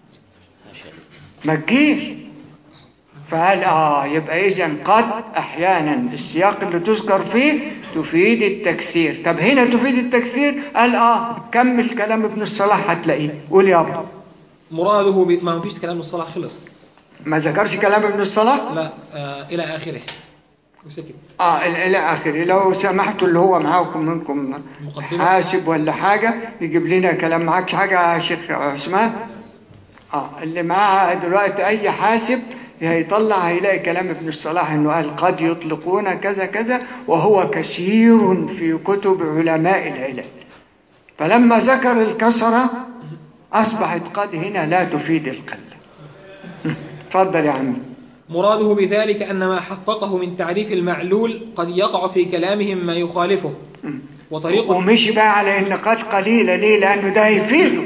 ما تجيش فقال آه يبقى إذا قد أحيانا السياق اللي تذكر فيه تفيد التكسير طب هنا تفيد التكسير قال آه كمل كلام ابن الصلاح هتلاقيه قول يابا مراده ب... ما فيش كلام الصلاح خلص ما ذكرش كلام ابن الصلاح لا آه إلى آخره وسكت اه ال- الى اخره لو سمحتوا اللي هو معاكم منكم مقدمة. حاسب ولا حاجه يجيب لنا كلام معاكش حاجه يا شيخ عثمان اه اللي معاه دلوقتي اي حاسب هيطلع هيلاقي كلام ابن الصلاح انه قال قد يطلقون كذا كذا وهو كثير في كتب علماء العلل فلما ذكر الكسره اصبحت قد هنا لا تفيد القله اتفضل يا عمي مراده بذلك أن ما حققه من تعريف المعلول قد يقع في كلامهم ما يخالفه وطريق ومشي بقى على ان قد قليله ليه لانه ده هيفيده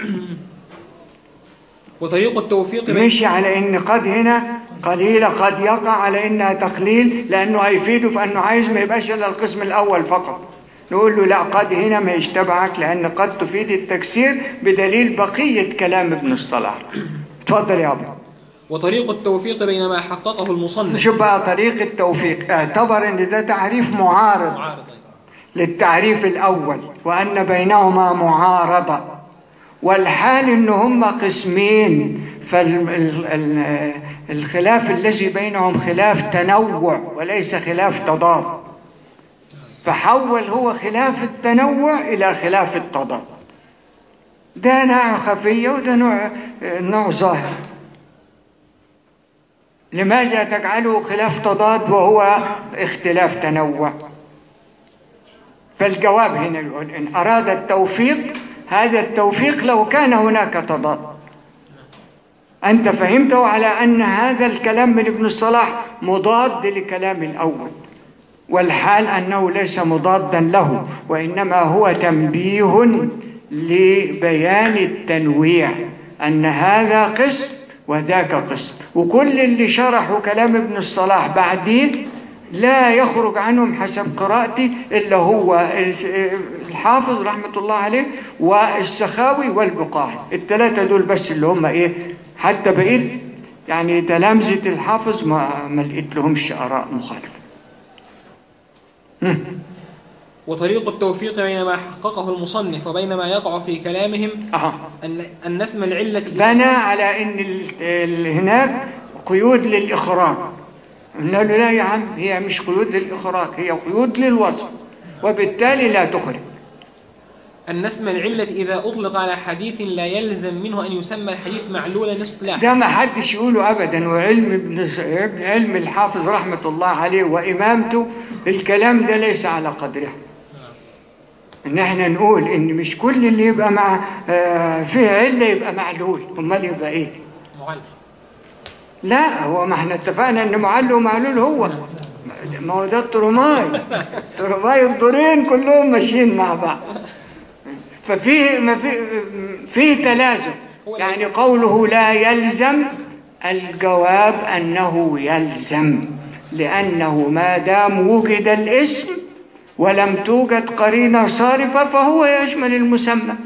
وطريق التوفيق بين مشي على ان قد هنا قليله قد يقع على انها تقليل لانه هيفيده في انه عايز ما يبقاش الا القسم الاول فقط نقول له لا قد هنا ما يشتبعك لان قد تفيد التكسير بدليل بقيه كلام ابن الصلاح اتفضل يا ابو وطريق التوفيق بين ما حققه المصنف شوف بقى طريق التوفيق اعتبر ان ده تعريف معارض معارض للتعريف الأول وأن بينهما معارضة والحال إن هما قسمين فالخلاف الذي بينهم خلاف تنوع وليس خلاف تضاد فحول هو خلاف التنوع إلى خلاف التضاد ده نوع خفية وده نوع نوع ظاهر لماذا تجعله خلاف تضاد وهو اختلاف تنوع فالجواب هنا يقول إن أراد التوفيق هذا التوفيق لو كان هناك تضاد أنت فهمته على أن هذا الكلام من ابن الصلاح مضاد لكلام الأول والحال أنه ليس مضادا له وإنما هو تنبيه لبيان التنويع أن هذا قسم وذاك قسم وكل اللي شرحوا كلام ابن الصلاح بعدين لا يخرج عنهم حسب قراءتي إلا هو الحافظ رحمة الله عليه والسخاوي والبقاعي الثلاثة دول بس اللي هم إيه حتى بقيت يعني تلامذة الحافظ ما ما لقيت لهمش آراء مخالفة وطريق التوفيق بين ما حققه المصنف وبين ما يقع في كلامهم أها أن أن اسم العلة بنى على ان ال- ال- هناك قيود للاخراج قلنا له لا يا عم هي مش قيود للاخراج هي قيود للوصف وبالتالي لا تخرج أن اسم العلة إذا أطلق على حديث لا يلزم منه أن يسمى الحديث معلولا اصطلاحا ده ما حدش يقوله ابدا وعلم ابن س- ابن علم الحافظ رحمه الله عليه وامامته الكلام ده ليس على قدره ان احنا نقول ان مش كل اللي يبقى مع آه، فيه عله يبقى معلول امال يبقى ايه معلل لا هو ما احنا اتفقنا ان معلول ومعلول هو ما هو ده الترماي الترماي الدورين كلهم ماشيين مع بعض ففي ما في في تلازم يعني قوله لا يلزم الجواب انه يلزم لانه ما دام وجد الاسم ولم توجد قرينه صارفه فهو يشمل المسمى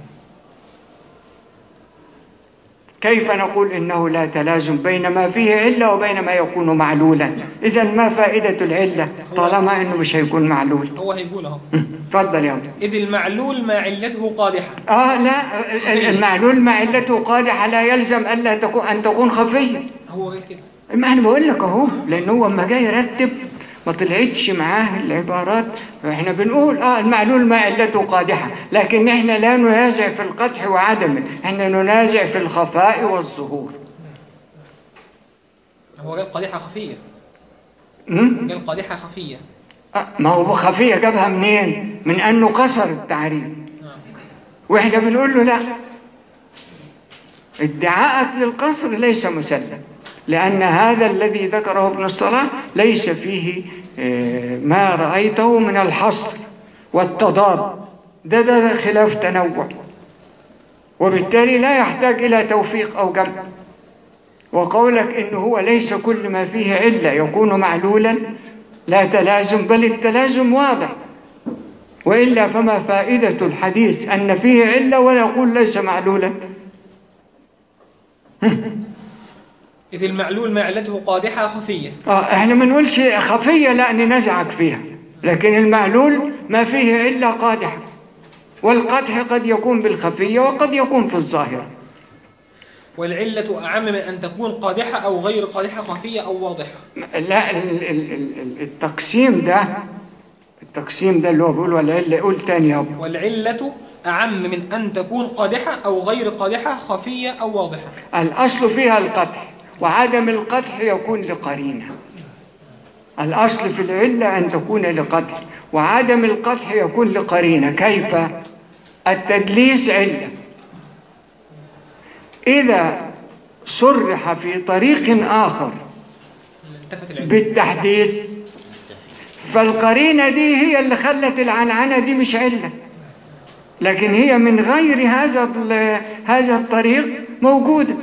كيف نقول انه لا تلازم بين ما فيه عله وبين ما يكون معلولا اذا ما فائده العله طالما انه مش هيكون معلول هو هيقول أهو اتفضل يا ولد. إذ المعلول ما علته قادحة اه لا المعلول مع علته قادحه لا يلزم الا تكون ان تكون خفيه هو قال كده ما انا بقول لك اهو لان هو اما جاي يرتب ما طلعتش معاه العبارات احنا بنقول اه المعلول ما علته قادحه لكن احنا لا ننازع في القدح وعدمه احنا ننازع في الخفاء والظهور هو قال قادحة خفية م? قال قادحة خفية آه، ما هو خفية جابها منين؟ من أنه قصر التعريف وإحنا بنقول له لا ادعاءك للقصر ليس مسلم لأن هذا الذي ذكره ابن الصلاح ليس فيه آه، ما رأيته من الحصر والتضاد ده ده خلاف تنوع وبالتالي لا يحتاج إلى توفيق أو جمع وقولك إنه هو ليس كل ما فيه علة يكون معلولا لا تلازم بل التلازم واضح وإلا فما فائدة الحديث أن فيه علة ولا يقول ليس معلولا إذ المعلول ما علته قادحة خفية آه احنا ما نقولش خفية لا ننزعك فيها لكن المعلول ما فيه علة قادحة والقدح قد يكون بالخفية وقد يكون في الظاهر والعلة أعم من أن تكون قادحة أو غير قادحة خفية أو واضحة لا ال- ال- ال- التقسيم ده التقسيم ده اللي هو بيقوله العلة قول تاني يا أبو والعلة أعم من أن تكون قادحة أو غير قادحة خفية أو واضحة الأصل فيها القدح وعدم القدح يكون لقرينة الأصل في العلة أن تكون لقدح وعدم القدح يكون لقرينة كيف؟ التدليس علة إذا صرح في طريق آخر التفت العلة بالتحديث فالقرينة دي هي اللي خلت العنعنة دي مش علة لكن هي من غير هذا ال- هذا الطريق موجودة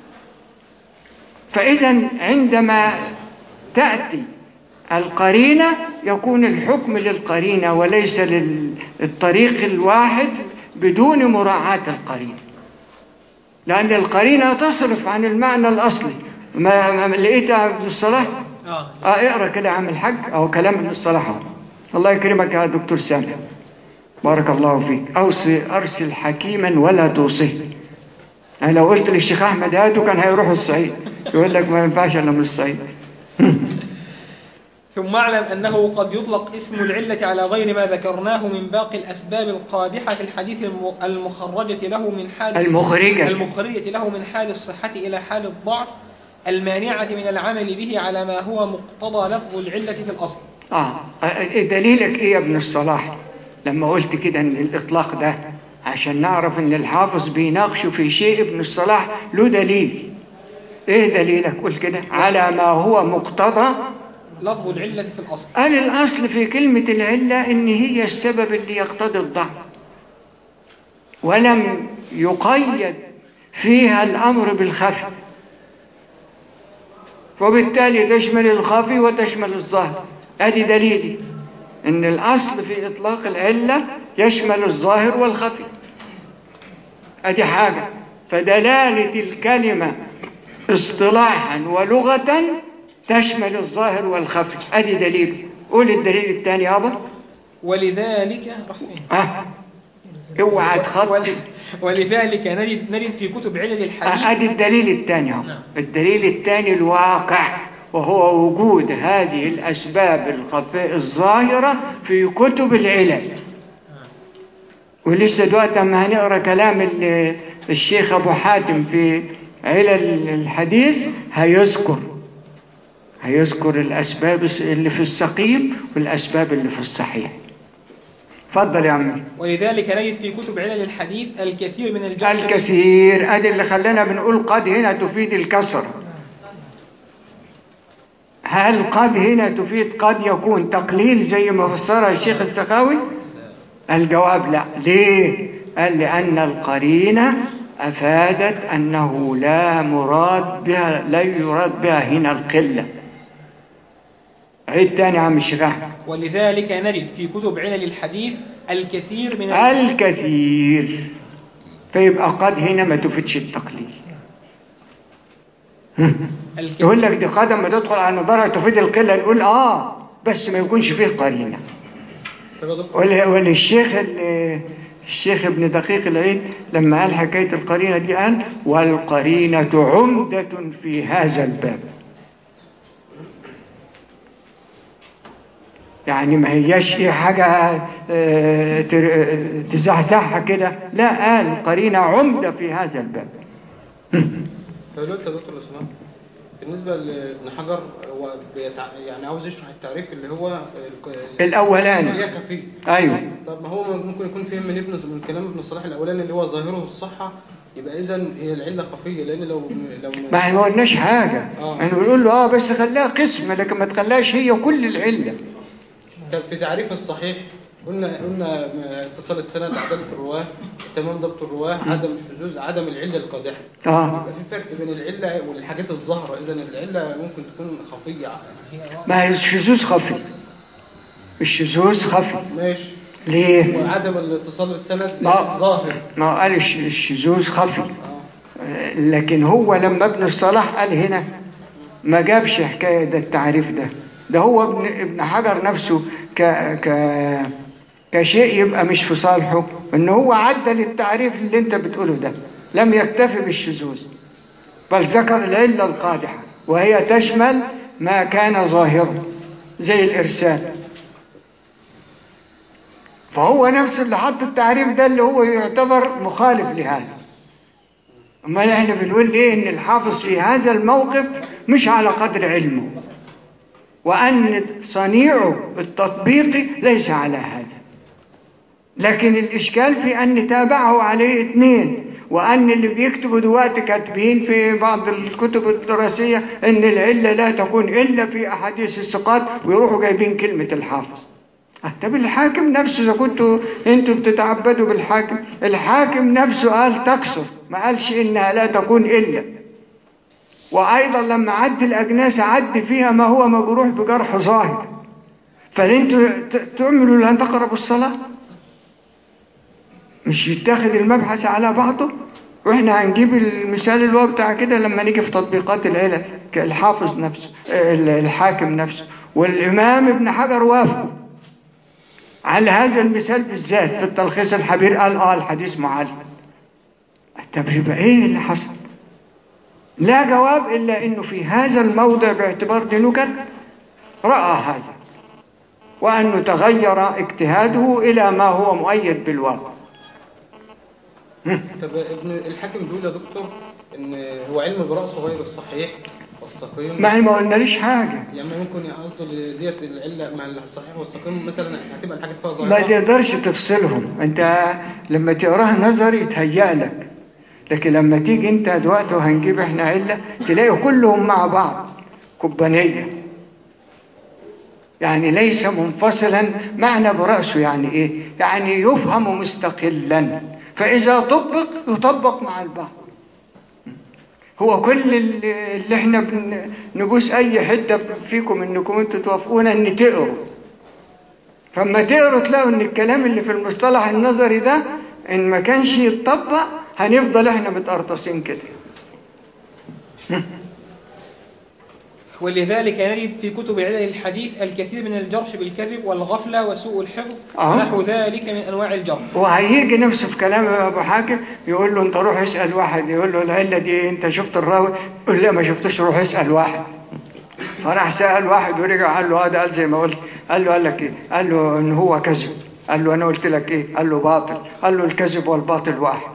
فإذا عندما تأتي القرينة يكون الحكم للقرينة وليس للطريق الواحد بدون مراعاة القرينة لأن القرينة تصرف عن المعنى الأصلي ما, ما لقيتها ابن الصلاح آه اه اقرا كده يا عم الحاج اهو كلام ابن الصلاح اهو الله يكرمك يا دكتور سامح بارك الله فيك اوصي ارسل حكيما ولا توصيه انا لو قلت للشيخ احمد هاته كان هيروح الصعيد يقول لك ما ينفعش الا من الصعيد ثم اعلم أنه قد يطلق اسم العلة على غير ما ذكرناه من باقي الأسباب القادحة في الحديث الم- المخرجة له من حال الص- المخرجة. المخرجة له من حال الصحة إلى حال الضعف المانعة من العمل به على ما هو مقتضى لفظ العلة في الأصل اه آه، دليلك ايه يا ابن الصلاح لما قلت كده ان الاطلاق ده عشان نعرف ان الحافظ بيناقشه في شيء ابن الصلاح له دليل ايه دليلك قول كده على ما هو مقتضى لفظ العلة في الأصل قال الأصل في كلمة العلة إن هي السبب اللي يقتضي الضعف ولم يقيد فيها الأمر بالخفي وبالتالي تشمل الخفي وتشمل الظاهر ادي دليلي ان الاصل في اطلاق العله يشمل الظاهر والخفي ادي حاجه فدلالة الكلمة اصطلاحا ولغة تشمل الظاهر والخفي ادي دليل قول الدليل الثاني يابا ولذلك راح فين؟ اه اوعى تخطي ول- ولذلك نجد نجد في كتب علل الحديث ادي الدليل الثاني اهو نعم. الدليل الثاني الواقع وهو وجود هذه الاسباب الخفاء الظاهره في كتب العلل ولسه دلوقتي اما هنقرا كلام ال- الشيخ ابو حاتم في علل الحديث هيذكر هيذكر الاسباب اللي في السقيم والاسباب اللي في الصحيح اتفضل يا عمي ولذلك نجد في كتب علل الحديث الكثير من الجمع الكثير ادي اللي خلانا بنقول قد هنا تفيد الكسر هل قد هنا تفيد قد يكون تقليل زي ما فسرها الشيخ السخاوي الجواب لا ليه قال لأن القرينة أفادت أنه لا مراد بها لا يراد بها هنا القلة عيد تاني يا عم الشيخ أحمد ولذلك نجد في كتب علل الحديث الكثير من الكثير فيبقى قد هنا ما تفيدش التقليل الكثير يقول لك دي قدم ما تدخل على المضارع تفيد القله نقول اه بس ما يكونش فيه قرينه طب يا دكتور، ولا ولا الشيخ ال- الشيخ ابن دقيق العيد لما قال حكايه القرينه دي قال والقرينه عمده في هذا الباب يعني ما هياش ايه حاجه آه، تر- آه، تزحزحها كده لا قال قرينه عمده في هذا الباب طب دلوقتي يا دكتور لو سمحت بالنسبه لابن حجر هو بيتع... يعني عاوز يشرح التعريف اللي هو ال- الاولاني اللي هي خفي ايوه طب ما هو ممكن يكون فهم من ابن من كلام ابن صلاح الاولاني اللي هو ظاهره الصحه يبقى اذا هي العله خفيه لان لو لو ما احنا ما قلناش حاجة آه. احنا بنقول له اه بس خليها قسم لكن ما تخليهاش هي كل العلة طب في تعريف الصحيح قلنا قلنا اتصال السند عداله الرواه تمام ضبط الرواه عدم الشذوذ عدم العله القادحه اه يبقى في فرق بين العله والحاجات الظاهره اذا العله ممكن تكون خفيه ما هي الشذوذ خفي الشذوذ خفي ماشي ليه؟ وعدم الاتصال بالسند ما- ظاهر ما قال الش- الشذوذ خفي اه آه، لكن هو لما ابن الصلاح قال هنا ما جابش حكاية ده التعريف ده ده هو ابن ابن حجر نفسه ك ك كشيء يبقى مش في صالحه ان هو عدل التعريف اللي انت بتقوله ده لم يكتفي بالشذوذ بل ذكر العلة القادحة وهي تشمل ما كان ظاهرا زي الإرسال فهو نفسه اللي حط التعريف ده اللي هو يعتبر مخالف لهذا امال احنا بنقول ايه ان الحافظ في هذا الموقف مش على قدر علمه وان صنيعه التطبيقي ليس على هذا لكن الاشكال في ان تابعه عليه اثنين وان اللي بيكتبوا دلوقتي كاتبين في بعض الكتب الدراسيه ان العله لا تكون الا في احاديث الثقات ويروحوا جايبين كلمه الحافظ طب الحاكم نفسه اذا كنتوا انتوا بتتعبدوا بالحاكم الحاكم نفسه قال تكسر ما قالش انها لا تكون الا وايضا لما عد الاجناس عد فيها ما هو مجروح بجرح ظاهر فانتوا ت- تعملوا لان تقربوا الصلاه مش يتاخد المبحث على بعضه واحنا هنجيب المثال اللي هو بتاع كده لما نيجي في تطبيقات العلل الحافظ نفسه ال- الحاكم نفسه والامام ابن حجر وافقه على هذا المثال بالذات في التلخيص الحبير قال اه الحديث معلل طب يبقى ايه اللي حصل لا جواب الا انه في هذا الموضع باعتبار دي نكت راى هذا وانه تغير اجتهاده الى ما هو مؤيد بالواقع طب ابن الحاكم بيقول يا دكتور ان هو علم براسه غير الصحيح والسقيم ما احنا ما قلناليش حاجه يعني ممكن قصده ديت العله مع الصحيح والسقيم مثلا هتبقى الحاجات فيها ما ظاهره تقدرش تفصلهم انت لما تقراها نظري يتهيأ لك لكن لما تيجي انت دلوقتي وهنجيب احنا عله تلاقي كلهم مع بعض كوبانيه يعني ليس منفصلا معنى برأسه يعني ايه يعني يفهم مستقلا فإذا طبق يطبق مع البعض هو كل اللي اللي احنا بن- نبوس اي حته فيكم انكم انتوا توافقونا ان تقروا فما تقروا تلاقوا ان الكلام اللي في المصطلح النظري ده ان ما كانش يتطبق هنفضل احنا متقرطصين كده ولذلك نجد في كتب علل الحديث الكثير من الجرح بالكذب والغفلة وسوء الحفظ أهو. ونحو ذلك من أنواع الجرح وهيجي نفسه في كلام ابو حاتم يقول له انت روح اسال واحد يقول له العله دي إيه؟ انت شفت الراوي يقول لا ما شفتش روح اسال واحد فراح سال واحد ورجع قال له هذا قال زي ما قلت قال له قال لك ايه قال له ان هو كذب قال له انا قلت لك ايه قال له باطل قال له الكذب والباطل واحد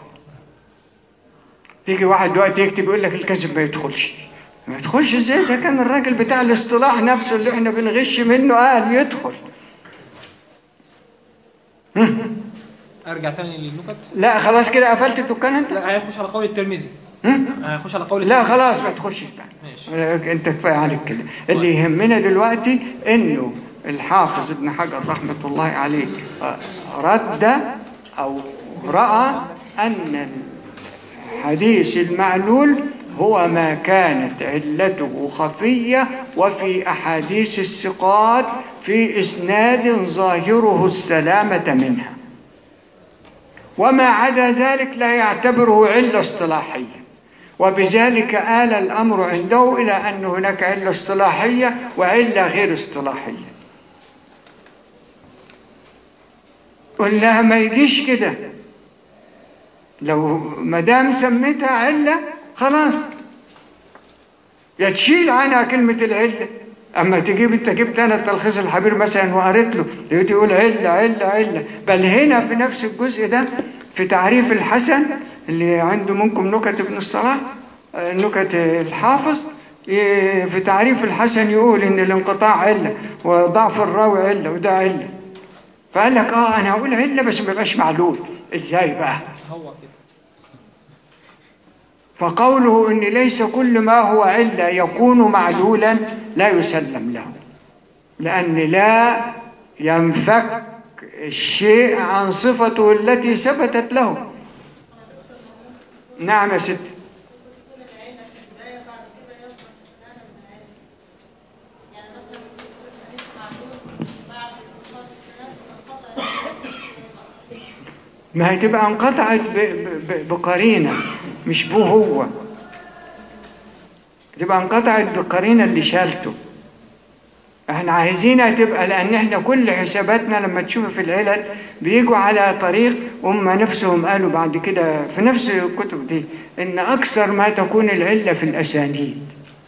تيجي واحد دلوقتي يكتب يقول لك الكذب ما يدخلش ما يدخلش ازاي اذا كان الراجل بتاع الاصطلاح نفسه اللي احنا بنغش منه قال يدخل أرجع ثاني للنكت لا خلاص كده قفلت الدكان انت لا هيخش على قول الترمذي هم؟ هيخش على قول لا الترمذي. خلاص ما تخشش بقى ماشي انت كفايه عليك كده اللي يهمنا دلوقتي انه الحافظ ابن حجر رحمه الله عليه آه، رد او راى ان الحديث المعلول هو ما كانت علته خفيه وفي احاديث الثقات في اسناد ظاهره السلامه منها وما عدا ذلك لا يعتبره عله اصطلاحيه وبذلك آل الأمر عنده إلى أن هناك علة اصطلاحية وعلة غير اصطلاحية قلنا ما يجيش كده لو ما دام سميتها علة خلاص يا تشيل عنها كلمة العلة أما تجيب أنت جبت أنا التلخيص الحبير مثلا وقريت له لقيته يقول علة علة علة بل هنا في نفس الجزء ده في تعريف الحسن اللي عنده منكم نكت ابن الصلاح آه، نكت الحافظ ي- في تعريف الحسن يقول إن الانقطاع علة وضعف الراوي علة وده علة فقال لك اه انا هقول علة بس ما يبقاش معلول ازاي بقى هو كده فقوله ان ليس كل ما هو عله يكون معلولا لا يسلم له لان لا ينفك الشيء عن صفته التي ثبتت له نعم يا ستي تكون العلة في البداية بعد كده يصبح استنادا من العلة. يعني مثلا ممكن يكون الحديث معلول بعد انفصال السند فانقطع الحديث ما هي تبقى انقطعت ب- ب- ب- بقرينة مش بو هو تبقى انقطعت بقرينة اللي شالته احنا عايزينها تبقى لان احنا كل حساباتنا لما تشوف في العلل بيجوا على طريق هم نفسهم قالوا بعد كده في نفس الكتب دي ان اكثر ما تكون العلة في الاسانيد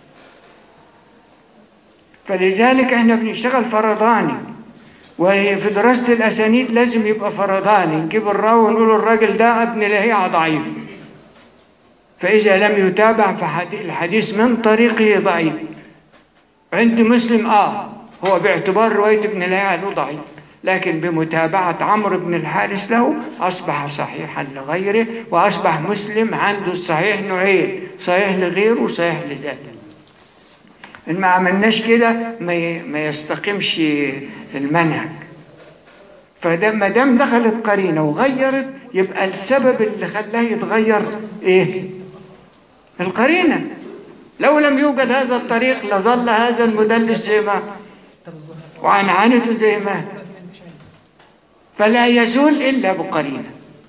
فلذلك احنا بنشتغل فرداني وفي دراسة الأسانيد لازم يبقى فرداني نجيب الراوي ونقول الراجل ده ابن لهيعة ضعيف فإذا لم يتابع فالحديث من طريقه ضعيف عند مسلم آه هو باعتبار رواية ابن لهيعة له ضعيف لكن بمتابعة عمرو بن الحارث له أصبح صحيحا لغيره وأصبح مسلم عنده الصحيح نوعين صحيح لغيره وصحيح لذاته إن ما عملناش كده ما ي- ما يستقيمش المنهج فده ما دام دخلت قرينه وغيرت يبقى السبب اللي خلاه يتغير ايه؟ القرينه لو لم يوجد هذا الطريق لظل هذا المدلس زي ما وعنعنته زي ما فلا يزول الا بقرينه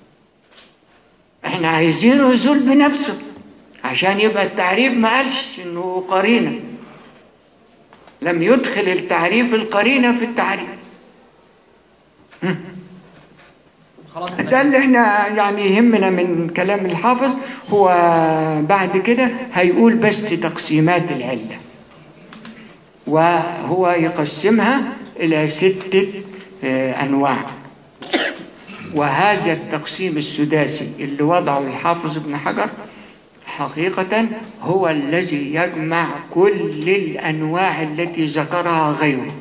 احنا عايزينه يزول بنفسه عشان يبقى التعريف ما قالش انه قرينه لم يدخل التعريف القرينه في التعريف خلاص ده احنا اللي احنا يعني يهمنا من كلام الحافظ هو بعد كده هيقول بس تقسيمات العلة وهو يقسمها إلى ستة آه، أنواع وهذا التقسيم السداسي اللي وضعه الحافظ ابن حجر حقيقة هو الذي يجمع كل الأنواع التي ذكرها غيره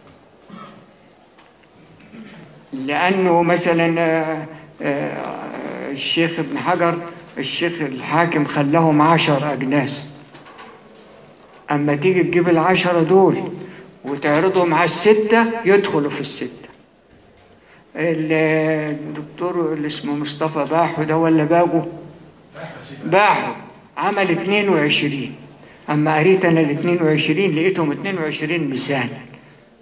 لأنه مثلا آه، آه، الشيخ ابن حجر الشيخ الحاكم خلاهم عشر أجناس أما تيجي تجيب العشرة دول وتعرضهم على الستة يدخلوا في الستة الدكتور اللي اسمه مصطفى باحو ده ولا باجو باحو عمل 22 أما قريت أنا ال 22 لقيتهم 22 مثال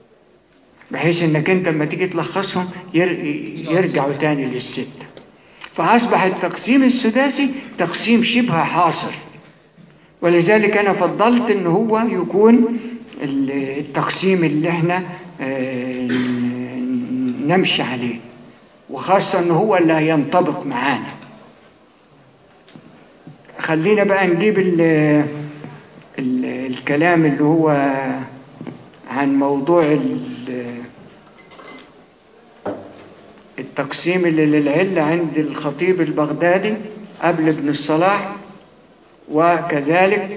بحيث انك انت لما تيجي تلخصهم ير... يرجعوا تاني للستة فأصبح التقسيم السداسي تقسيم شبه حاصر ولذلك أنا فضلت إن هو يكون ال- التقسيم اللي احنا آه، نمشي عليه وخاصة إن هو اللي هينطبق معانا خلينا بقى نجيب ال ال الكلام اللي هو عن موضوع ال- التقسيم اللي للعلة عند الخطيب البغدادي قبل ابن الصلاح وكذلك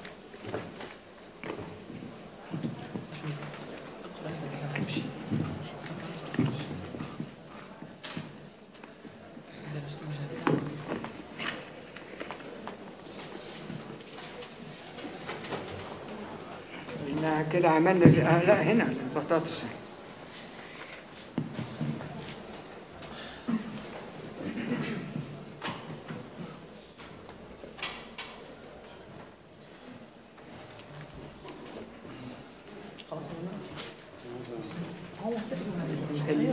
إنها كده عملنا زي... آه لا هنا البطاطس ال-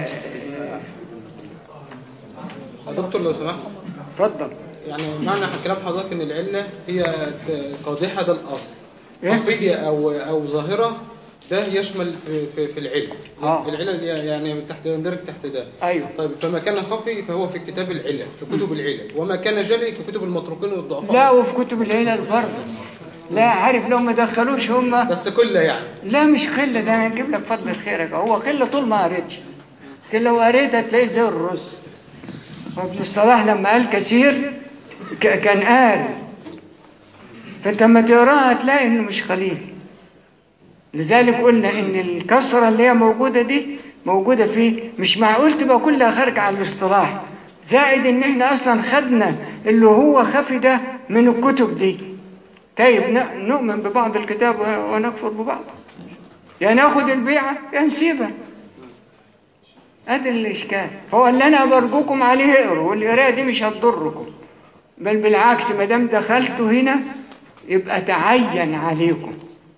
يا دكتور لو سمحت اتفضل يعني معنى كلام حضرتك ان العله هي ت- قادحه ده الاصل إيه؟ خفيه او او ظاهره ده يشمل في في, في العلم آه. العله اللي هي يعني تحت يندرج تحت ده ايوه طيب فما كان خفي فهو في كتاب العلل في كتب العلل وما كان جلي في كتب المتروكين والضعفاء لا وفي كتب العلل برضه لا عارف لو ما دخلوش هم بس كله يعني لا مش خله ده انا اجيب لك فضل خيرك هو خله طول ما قريتش لكن لو قريت هتلاقيه زي الرز وابن الصلاح لما قال كثير ك- كان قال فانت لما تقراها هتلاقي انه مش قليل لذلك قلنا ان الكسره اللي هي موجوده دي موجوده فيه مش معقول تبقى كلها خارجه عن الاصطلاح زائد ان احنا اصلا خدنا اللي هو خفي ده من الكتب دي طيب ن- نؤمن ببعض الكتاب و- ونكفر ببعض يا ناخد البيعه يا نسيبها هذا الاشكال فهو اللي انا برجوكم عليه اقروا والقرايه دي مش هتضركم بل بالعكس ما دام دخلتوا هنا يبقى تعين عليكم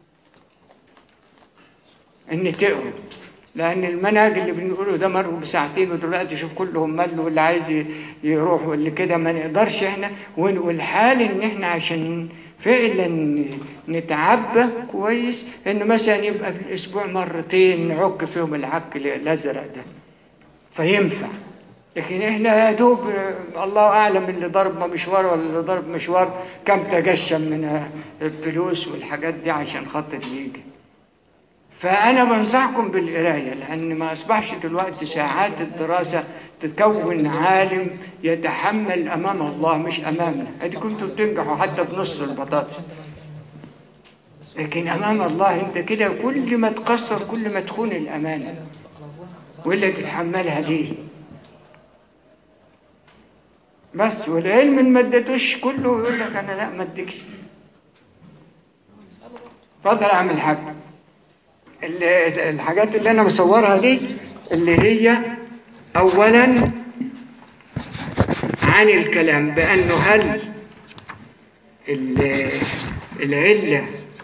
ان تقروا لان المنهج اللي بنقوله ده مر بساعتين ودلوقتي شوف كلهم ملوا واللي عايز ي- يروح واللي كده ما نقدرش احنا ون- والحال ان احنا عشان فعلا نتعبى كويس ان مثلا يبقى في الاسبوع مرتين نعك فيهم العك الازرق ده فينفع لكن احنا يا دوب آه، الله اعلم اللي ضرب مشوار ولا اللي ضرب مشوار كم تجشم من آه، الفلوس والحاجات دي عشان خاطر يجي فأنا بنصحكم بالقراية لأن ما أصبحش دلوقتي ساعات الدراسة تكون عالم يتحمل أمام الله مش أمامنا أدي كنتوا بتنجحوا حتى بنص البطاطس لكن أمام الله أنت كده كل ما تقصر كل ما تخون الأمانة ولا تتحملها ليه بس والعلم إن ما اديتوش كله يقول لك أنا لا ما اديكش اتفضل يا عم الحاج ال- الحاجات اللي انا مصورها دي اللي هي اولا عن الكلام بانه هل ال- العله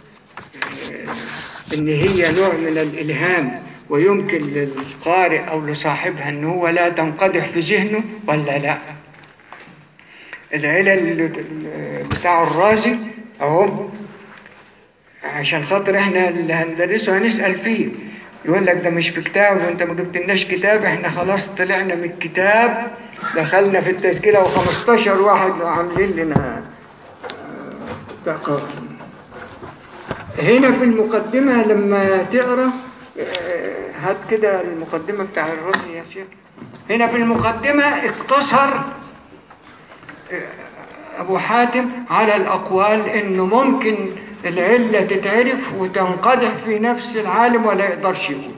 آه، ان هي نوع من الالهام ويمكن للقارئ او لصاحبها ان هو لا تنقدح في ذهنه ولا لا العلل بتاع الرازي اهو عشان خاطر احنا اللي هندرسه هنسأل فيه يقول لك ده مش في كتاب وانت ما جبتلناش كتاب احنا خلاص طلعنا من الكتاب دخلنا في التسجيلة و15 واحد عاملين لنا آه، تق- هنا في المقدمة لما تقرا آه، هات كده المقدمة بتاع الرازي يا شيخ هنا في المقدمة اقتصر أبو حاتم على الأقوال إنه ممكن العلة تتعرف وتنقدح في نفس العالم ولا يقدرش يقول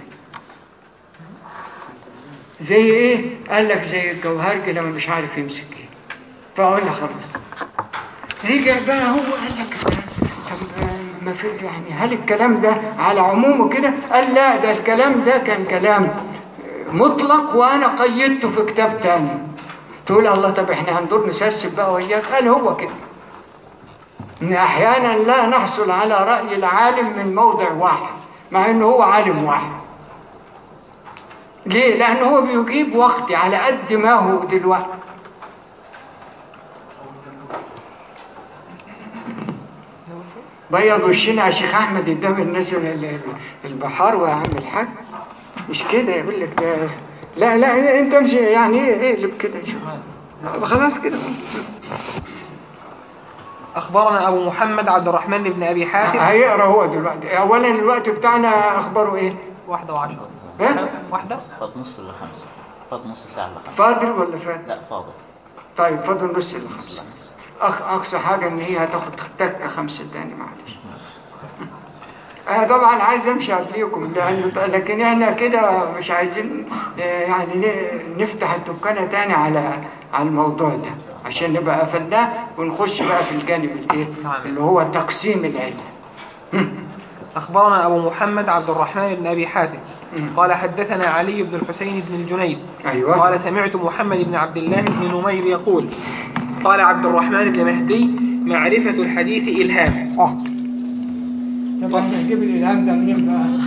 زي إيه؟ قال لك زي الجوهرجي لما مش عارف يمسك إيه فقلنا خلاص رجع بقى هو قال لك طب ما في يعني هل الكلام ده على عمومه كده؟ قال لا ده الكلام ده كان كلام مطلق وأنا قيدته في كتاب تاني تقول الله طب احنا هندور نسرسب بقى وياك قال هو كده ان احيانا لا نحصل على راي العالم من موضع واحد مع انه هو عالم واحد ليه لان هو بيجيب وقتي على قد ما هو دلوقتي بيض وشنا يا شيخ احمد قدام الناس ال- ال- البحار ويا عم الحاج مش كده يقول لك ده لا لا انت امشي يعني ايه اقلب كده شوف خلاص كده أخبرنا أبو محمد عبد الرحمن بن أبي حاتم هيقرا هو دلوقتي اولا الوقت بتاعنا اخباره ايه واحدة وعشرة ها؟ واحدة فاض نص إلا خمسة فاض نص ساعة إلا خمسة فاضل ولا فات لا فاضل طيب فاضل نص الا نص خمسه إلا خمسة أخ أقصى حاجة إن هي هتاخد تكة خمسة تاني معلش أنا طبعا عايز أمشي قبليكم لأن لكن إحنا كده مش عايزين آه، يعني ن- نفتح الدكانة تاني على على الموضوع ده عشان نبقى قفلناه ونخش بقى في الجانب الإيه نعم. اللي هو تقسيم العلم أخبرنا أبو محمد عبد الرحمن بن أبي حاتم قال حدثنا علي بن الحسين بن الجنيد أيوه قال سمعت محمد بن عبد الله بن نمير يقول قال عبد الرحمن بن مهدي معرفة الحديث إلهام آه طب احنا نجيب الإلهام ده منين بقى؟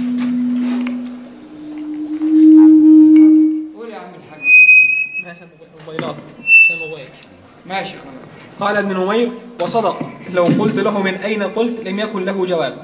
قول يا عم الحاج ماشي موبايلات عشان موبايل ماشي خلاص قال ابن نمير وصدق لو قلت له من أين قلت لم يكن له جواب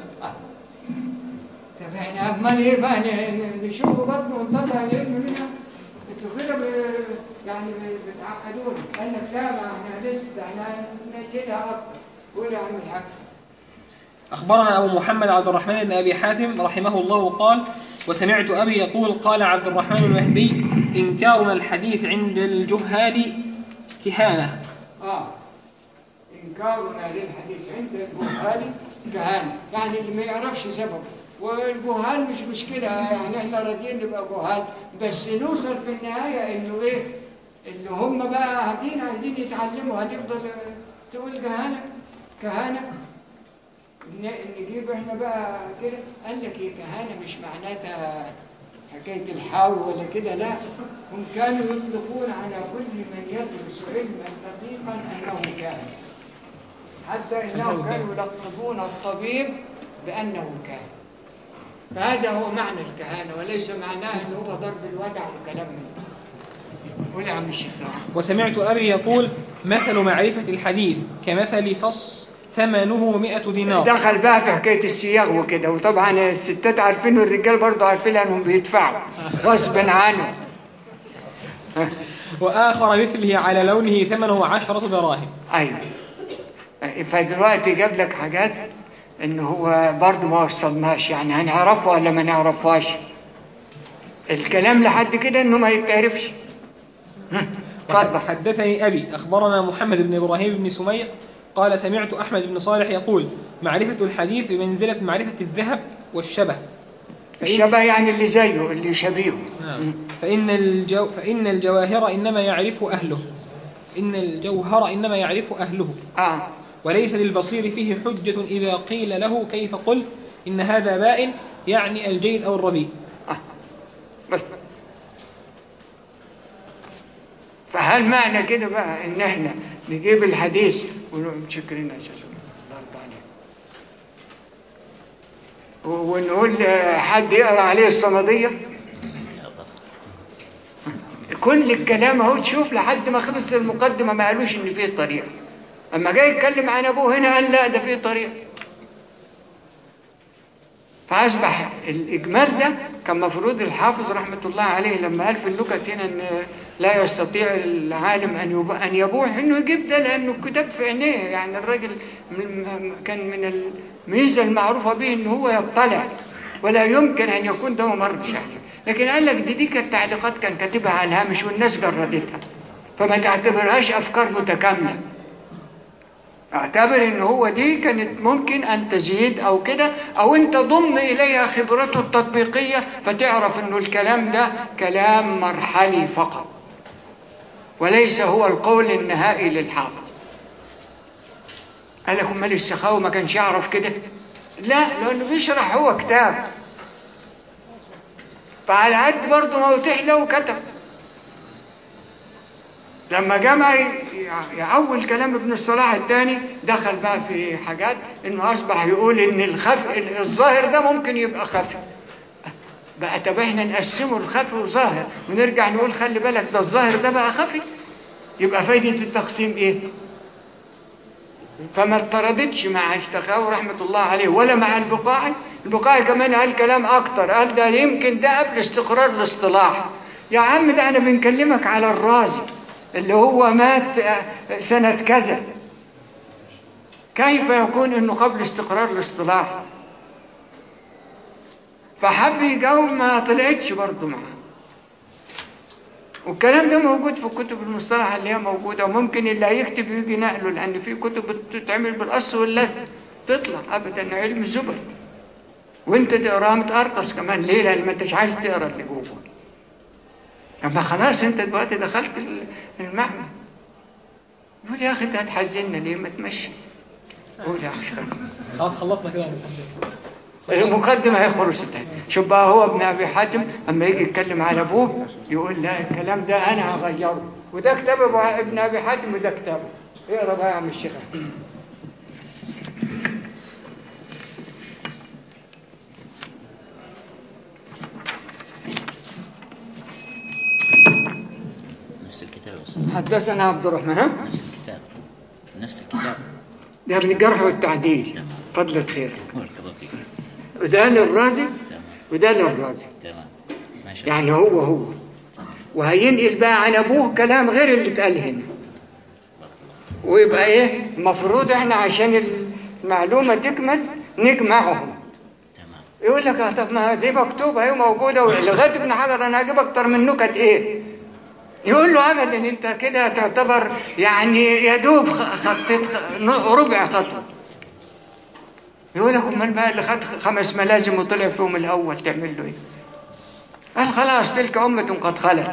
طب احنا امال ايه بقى ن- ن- نشوف برضه ونطلع العلم منها انتوا كده ب- يعني ب- بتعقدونا قال لك لا ما احنا لسه ده احنا ننيلها اكتر قول يا عم الحاج أخبرنا أبو محمد عبد الرحمن بن أبي حاتم رحمه الله قال وسمعت أبي يقول قال عبد الرحمن المهدي إنكارنا الحديث عند الجهال كهانة اه انكارنا للحديث عند الجهال كهانه يعني اللي ما يعرفش سببه والجهال مش مشكله يعني احنا راضيين نبقى جهال بس نوصل في النهايه انه ايه اللي هم بقى قاعدين عايزين يتعلموا هتفضل تقول جهاله كهانه ن- نجيب احنا بقى كده قال لك ايه كهانه مش معناتها حكايه الحاوي ولا كده لا هم كانوا يطلقون على كل من يدرس علما دقيقا انه كاهن حتى انهم كانوا يلقبون الطبيب بانه كاهن فهذا هو معنى الكهانه وليس معناه انه هو ضرب الودع وكلام من ده قول يا عم الشيخ وسمعت أبي يقول مثل معرفة الحديث كمثل فص ثمنه مئة دينار دخل بقى في حكايه الصياغ وكده وطبعا الستات عارفين والرجال برضه عارفين لانهم بيدفعوا غصبا عنهم وآخر مثله على لونه ثمنه عشرة دراهم ايوه فدلوقتي جاب لك حاجات ان هو برضه ما وصلناش يعني هنعرفه ولا ما نعرفهاش الكلام لحد كده انه ما يتعرفش ها، اتفضل حدثني أبي أخبرنا محمد بن إبراهيم بن سمية قال سمعت أحمد بن صالح يقول معرفة الحديث بمنزلة معرفة الذهب والشبه الشبه يعني اللي زيه اللي شبيهه نعم. فإن, الجو فإن الجواهر إنما يعرف أهله إن الجوهر إنما يعرف أهله اه وليس للبصير فيه حجة إذا قيل له كيف قلت إن هذا بائن يعني الجيد أو الرديء بس فهل معنى كده بقى ان احنا نجيب الحديث ونقول متشكرين يا شيخ الله يرضى عليك. و- ونقول آه، حد يقرا عليه الصمديه كل الكلام اهو تشوف لحد ما خلص المقدمه ما قالوش ان فيه طريقه اما جاي يتكلم عن ابوه هنا قال لا ده فيه طريقه فأصبح الإجمال ده كان مفروض الحافظ رحمة الله عليه لما قال في النكت هنا أن لا يستطيع العالم أن يب- أن يبوح أنه يجيب ده لأنه الكتاب في عينيه يعني الراجل م- م- كان من الميزة المعروفة به أنه هو يطلع ولا يمكن أن يكون ده مرش عليه لكن قال لك دي دي كانت تعليقات كان كاتبها على الهامش والناس جردتها فما تعتبرهاش أفكار متكاملة اعتبر ان هو دي كانت ممكن ان تزيد او كده او انت ضم اليها خبرته التطبيقيه فتعرف انه الكلام ده كلام مرحلي فقط وليس هو القول النهائي للحافظ قال لك امال السخاوي ما كانش يعرف كده لا لانه بيشرح هو كتاب فعلى قد برضه ما اتيح له كتب لما جمع يعول كلام ابن الصلاح الثاني دخل بقى في حاجات انه اصبح يقول ان الخف الظاهر ده ممكن يبقى خفي بقى طب احنا نقسمه الخفي وظاهر ونرجع نقول خلي بالك ده الظاهر ده بقى خفي يبقى فايدة التقسيم ايه؟ فما اضطردتش مع السخاوي رحمة الله عليه ولا مع البقاعي البقاعي كمان قال كلام أكتر قال ده يمكن ده قبل استقرار الاصطلاح يا عم ده احنا بنكلمك على الرازي اللي هو مات آه، سنة كذا كيف يكون انه قبل استقرار الاصطلاح فحب يجاوب ما طلعتش برضه معاه والكلام ده موجود في كتب المصطلح اللي هي موجوده وممكن اللي هيكتب يجي نقله لان في كتب بتتعمل بالقص واللزق تطلع ابدا علم زبد وانت تقراها متقرطس كمان ليه لان ما انتش عايز تقرا اللي جوه اما خلاص انت دلوقتي دخلت ال- المعمل يقول يا اخي انت هتحزننا ليه ما تمشي قول يا اخي خلاص خلصنا كده المقدمة. المقدمة هي خلصت شوف بقى هو ابن أبي حاتم أما يجي يتكلم على أبوه يقول لا الكلام ده أنا هغيره وده كتاب أبو- ابن أبي حاتم وده كتابه اقرا بقى يا عم الشيخ نفس الكتاب يا أستاذ حدثنا عبد الرحمن ها نفس الكتاب نفس الكتاب ده ابن الجرح والتعديل فضلة خير بارك الله فيك وده للرازي تمام وده للرازي تمام ما شاء الله يعني هو هو وهينقل بقى عن أبوه كلام غير اللي اتقال هنا ويبقى إيه المفروض إحنا عشان المعلومة تكمل نجمعهم تمام يقول لك آه طب ما دي مكتوبه اهي موجوده لغايه ابن حجر انا هجيب اكتر من نكت ايه يقول له ابدا انت كده تعتبر يعني يا دوب خ- خطيت خ- ن- ربع خطوه يقول لك امال بقى اللي خد خمس ملازم وطلع فيهم الاول تعمل له ايه؟ قال خلاص تلك امه قد خلت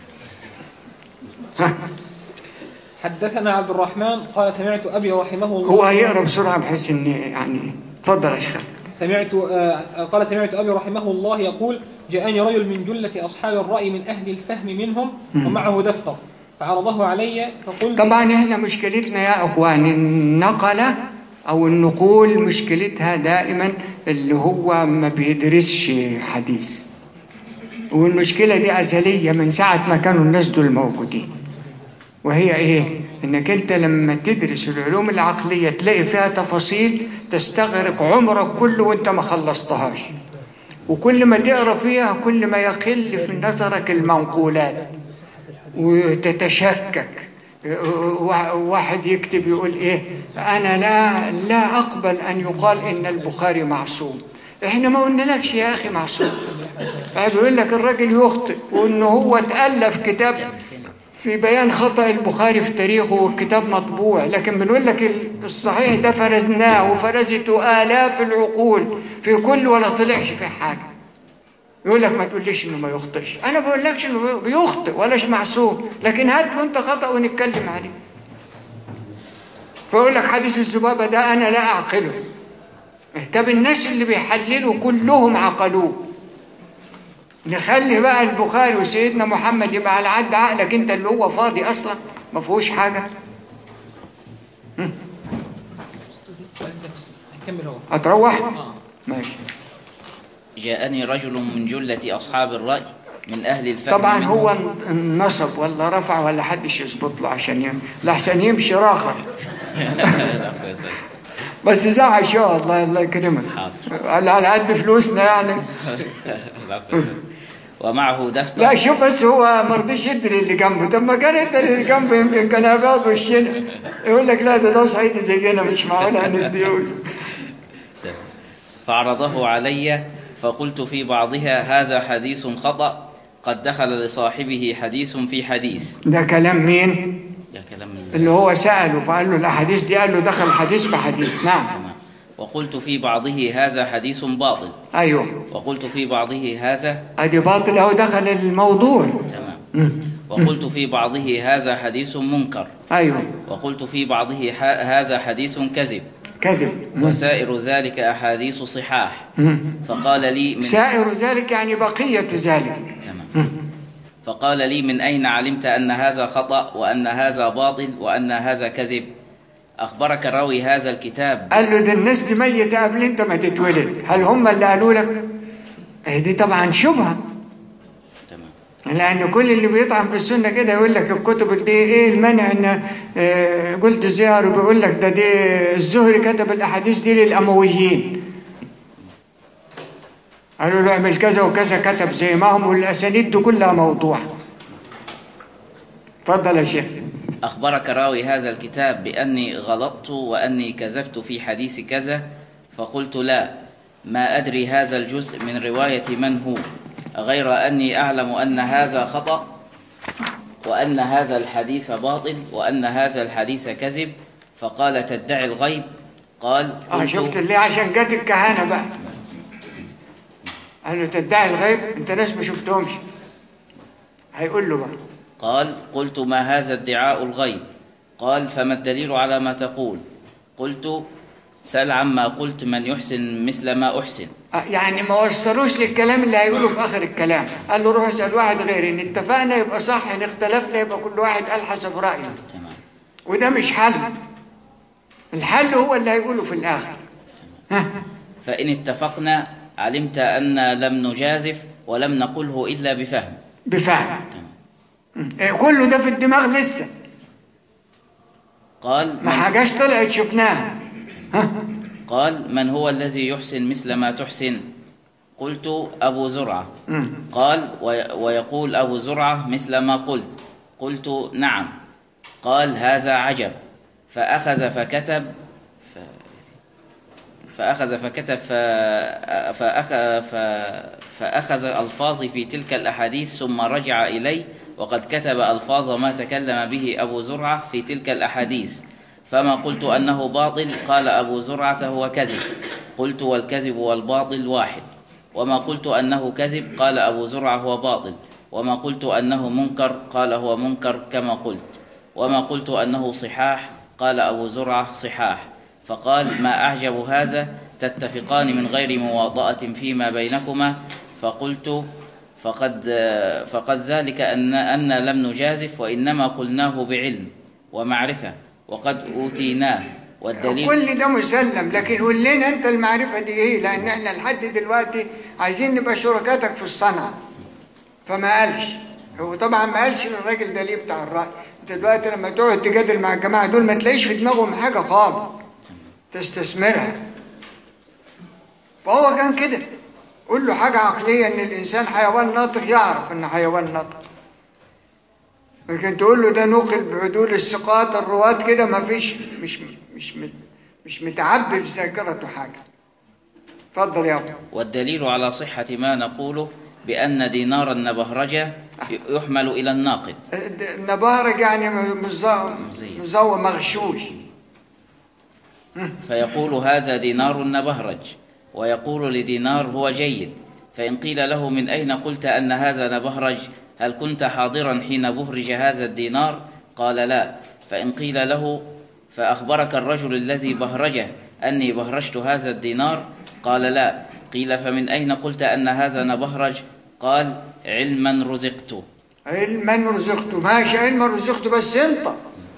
ها حدثنا عبد الرحمن قال سمعت أبي رحمه الله هو هيقرا بسرعه بحيث ان يعني اتفضل يا شيخ سمعت آه، قال سمعت أبي رحمه الله يقول جاءني رجل من جلة أصحاب الرأي من أهل الفهم منهم ومعه دفتر فعرضه علي فقلت طبعا احنا مشكلتنا يا اخوان النقلة او النقول مشكلتها دائما اللي هو ما بيدرسش حديث والمشكلة دي أزلية من ساعة ما كانوا الناس دول موجودين وهي ايه انك انت لما تدرس العلوم العقلية تلاقي فيها تفاصيل تستغرق عمرك كله وانت ما خلصتهاش وكل ما تقرا فيها كل ما يقل في نظرك المنقولات وتتشكك واحد يكتب يقول ايه انا لا لا اقبل ان يقال ان البخاري معصوم احنا ما قلنالكش يا اخي معصوم بيقول لك الراجل يخطئ وان هو تالف كتاب في بيان خطأ البخاري في تاريخه والكتاب مطبوع لكن بنقول لك الصحيح ده فرزناه وفرزته آلاف العقول في كل ولا طلعش في حاجة يقول لك ما تقوليش انه ما يخطئش انا بقول لكش انه بيخطئ ولاش معصوم لكن هات له انت خطأ ونتكلم عليه فيقول لك حديث الذبابة ده انا لا اعقله طب الناس اللي بيحللوا كلهم عقلوه نخلي بقى البخاري وسيدنا محمد يبقى على عد عقلك انت اللي هو فاضي اصلا ما فيهوش حاجه هنكمل هو هتروح آه. ماشي جاءني رجل من جلة أصحاب الرأي من أهل الفهم طبعا منهم. هو نصب ولا رفع ولا حدش يظبط له عشان ي... لحسن يمشي راخر لا، أستاذ. بس زعل ان شاء الله الله يكرمك حاضر. على على قد فلوسنا يعني لا، أستاذ. ومعه دفتر لا شوف بس هو ما رضيش يدري اللي جنبه طب ما كان يدري اللي جنبه يمكن كان هيبيض وشنا يقول لك لا ده ده صعيدي زينا مش معقول هنديهوله فعرضه علي فقلت في بعضها هذا حديث خطأ قد دخل لصاحبه حديث في حديث ده كلام مين؟ ده كلام من اللي هو سأله فقال له الأحاديث دي قال له دخل حديث بحديث نعم تمام. وقلت في بعضه هذا حديث باطل أيوه وقلت في بعضه هذا أدي باطل أهو دخل الموضوع تمام مم. وقلت في بعضه هذا حديث منكر أيوه وقلت في بعضه ح- هذا حديث كذب كذب مم. وسائر ذلك أحاديث صحاح مم. فقال لي من سائر ذلك يعني بقية ذلك تمام فقال لي من أين علمت أن هذا خطأ وأن هذا باطل وأن هذا كذب أخبرك راوي هذا الكتاب قال له ده الناس دي ميتة قبل أنت ما تتولد هل هم اللي قالوا لك؟ إيه دي طبعا شبهة تمام لأن كل اللي بيطعن في السنة كده يقول لك الكتب دي إيه المنع إن آه، قلت زيار بيقول لك ده دي الزهري كتب الأحاديث دي للأمويين قالوا له اعمل كذا وكذا كتب زي ما هم والأسانيد دي كلها موضوعة اتفضل يا شيخ أخبرك راوي هذا الكتاب بأني غلطت وأني كذبت في حديث كذا فقلت لا ما أدري هذا الجزء من رواية من هو غير أني أعلم أن هذا خطأ وأن هذا الحديث باطل وأن هذا الحديث كذب فقال تدعي الغيب قال اه قلت شفت اللي عشان جت الكهانة بقى قال له تدعي الغيب انت ناس ما شفتهمش هيقول له بقى قال قلت ما هذا ادعاء الغيب قال فما الدليل على ما تقول قلت سل عما قلت من يحسن مثل ما أحسن آه، يعني ما وصلوش للكلام اللي هيقوله في اخر الكلام قال له روح اسال واحد غيري ان اتفقنا يبقى صح ان اختلفنا يبقى كل واحد قال حسب رايه تمام وده مش حل الحل هو اللي هيقوله في الاخر ها فإن اتفقنا علمت أن لم نجازف ولم نقله إلا بفهم بفهم إيه، كله ده في الدماغ لسه قال ما من, حاجاش طلعت شفناها ها قال من هو الذي يحسن مثل ما تحسن قلت أبو زرعة مم. قال وي- ويقول أبو زرعة مثل ما قلت قلت نعم قال هذا عجب فأخذ فكتب ف... فأخذ فكتب ف... فأخ... ف... فأخذ ألفاظي في تلك الأحاديث ثم رجع إلي وقد كتب ألفاظ ما تكلم به أبو زرعة في تلك الأحاديث فما قلت أنه باطل قال أبو زرعة هو كذب قلت والكذب والباطل واحد وما قلت أنه كذب قال أبو زرعة هو باطل وما قلت أنه منكر قال هو منكر كما قلت وما قلت أنه صحاح قال أبو زرعة صحاح فقال ما أعجب هذا تتفقان من غير مواطأة فيما بينكما فقلت فقد فقد ذلك أن أن لم نجازف وإنما قلناه بعلم ومعرفة وقد أوتيناه والدليل كل ده مسلم لكن قول لنا انت المعرفه دي ايه لان احنا لحد دلوقتي عايزين نبقى شركاتك في الصنعه فما قالش هو طبعا ما قالش للراجل ده ليه بتاع الراي انت دلوقتي لما تقعد تجادل مع الجماعه دول ما تلاقيش في دماغهم حاجه خالص تستثمرها فهو كان كده قول له حاجه عقليه ان الانسان حيوان ناطق يعرف ان حيوان ناطق لكن تقول له ده نقل بعدول الثقات الرواة كده ما فيش مش مش مش متعبي في ذاكرته حاجه اتفضل يا ابو والدليل على صحة ما نقوله بأن دينار النبهرجة يحمل إلى الناقد النبارج يعني مزو- مزيف. مزو مغشوش فيقول هذا دينار نبهرج ويقول لدينار هو جيد فإن قيل له من أين قلت أن هذا نبهرج هل كنت حاضرا حين بهرج هذا الدينار قال لا فإن قيل له فأخبرك الرجل الذي بهرجه أني بهرجت هذا الدينار قال لا قيل فمن أين قلت أن هذا نبهرج قال علما رزقت علما رزقته ماشي علما رزقته بس انت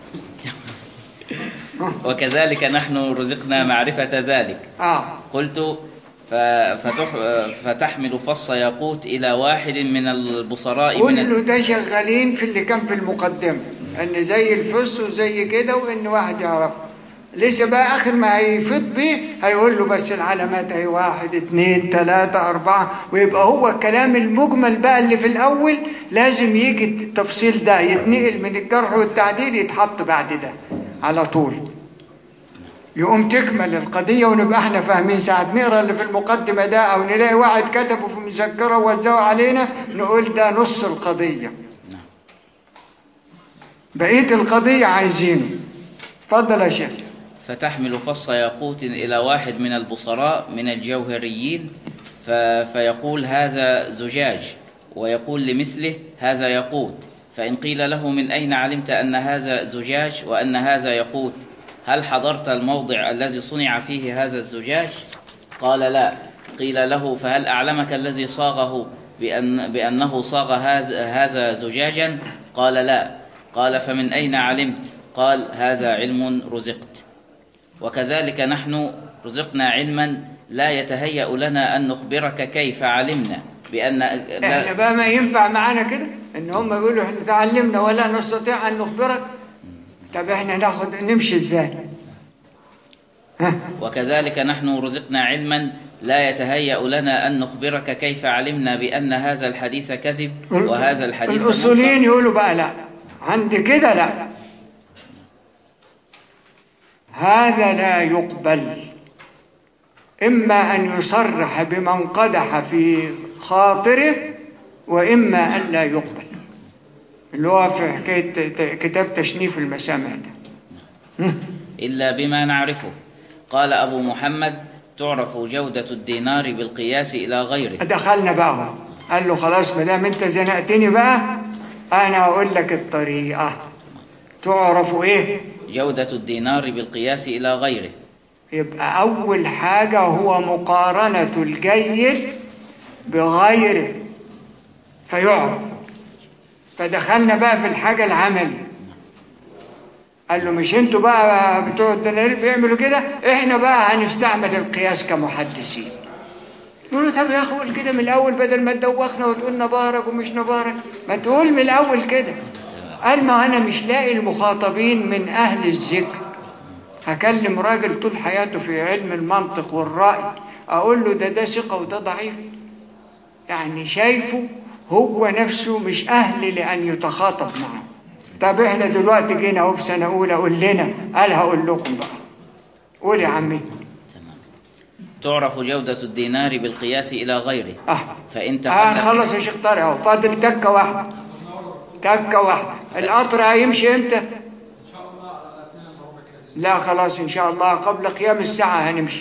وكذلك نحن رزقنا معرفة ذلك اه قلت ف- فتح فتحمل فص ياقوت إلى واحد من البصراء من ال- كله ده شغالين في اللي كان في المقدمه ان زي الفص وزي كده وان واحد يعرفه لسه بقى اخر ما هيفيض بيه هيقول له بس العلامات اهي واحد اتنين تلاته اربعه ويبقى هو الكلام المجمل بقى اللي في الاول لازم يجي التفصيل ده يتنقل من الجرح والتعديل يتحط بعد ده على طول يقوم تكمل القضية ونبقى احنا فاهمين ساعة نقرا اللي في المقدمة ده أو نلاقي واحد كتبه في مذكرة ووزعه علينا نقول ده نص القضية بقية القضية عايزينه اتفضل يا شيخ فتحمل فص ياقوت إلى واحد من البصراء من الجوهريين ف... فيقول هذا زجاج ويقول لمثله هذا ياقوت فإن قيل له من أين علمت أن هذا زجاج وأن هذا ياقوت هل حضرت الموضع الذي صنع فيه هذا الزجاج قال لا قيل له فهل أعلمك الذي صاغه بأن بأنه صاغ هذا هذا زجاجا قال لا قال فمن أين علمت قال هذا علم رزقت وكذلك نحن رزقنا علما لا يتهيأ لنا أن نخبرك كيف علمنا بأن احنا لا بقى ما ينفع معانا كده ان هم يقولوا احنا تعلمنا ولا نستطيع ان نخبرك طب احنا ناخد نمشي ازاي وكذلك نحن رزقنا علما لا يتهيأ لنا أن نخبرك كيف علمنا بأن هذا الحديث كذب وهذا الحديث منكر الاصوليين يقولوا بقى لا عند كده لا هذا لا يقبل اما ان يصرح بمن قدح في خاطره واما ان لا يقبل اللي هو في حكايه ت- كتاب تشنيف المسامع ده إلا بما نعرفه قال أبو محمد تعرف جودة الدينار بالقياس إلى غيره دخلنا بقى هو قال له خلاص ما دام انت زنقتني بقى انا هقول لك الطريقه تعرف ايه جودة الدينار بالقياس إلى غيره يبقى اول حاجه هو مقارنه الجيد بغيره فيعرف فدخلنا بقى في الحاجه العملي قال له مش انتوا بقى بتوع الدنانير بيعملوا كده احنا بقى هنستعمل القياس كمحدثين يقول له طب يا اخي قول كده من الاول بدل ما تدوخنا وتقول نبارك ومش نبارك ما تقول من الاول كده قال ما انا مش لاقي المخاطبين من اهل الذكر هكلم راجل طول حياته في علم المنطق والرأي اقول له ده ده ثقة وده ضعيف يعني شايفه هو نفسه مش اهل لان يتخاطب معه طب احنا دلوقتي جينا اهو في سنة اولى قول لنا قال هقول لكم بقى قول يا عمي تعرف جودة الدينار بالقياس إلى غيره اه فإن اه تخلف نخلص يا شيخ طارق اهو فاضل تكه واحده تكه واحده القطر هيمشي امتى لا خلاص ان شاء الله قبل قيام الساعه هنمشي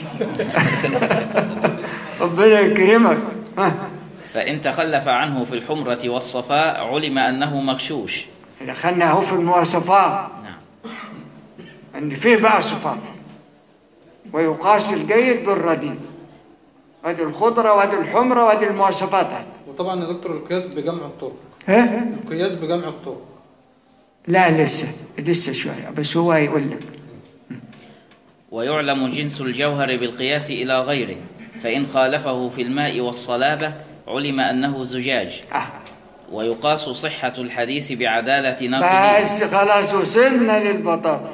ربنا يكرمك ها فإن تخلف عنه في الحمرة والصفاء علم أنه مغشوش دخلنا اهو في المواصفات نعم ان فيه بقى صفات ويقاس الجيد بالرديء وادي الخضره وادي الحمره وادي المواصفات هذه وطبعا يا دكتور القياس بجمع الطرق ها القياس بجمع الطرق لا لسه لسه شويه بس هو هيقول لك ويعلم جنس الجوهر بالقياس إلى غيره فإن خالفه في الماء والصلابة علم أنه زجاج آه. ويقاس صحة الحديث بعدالة ناقله بس خلاص وصلنا للبطاطس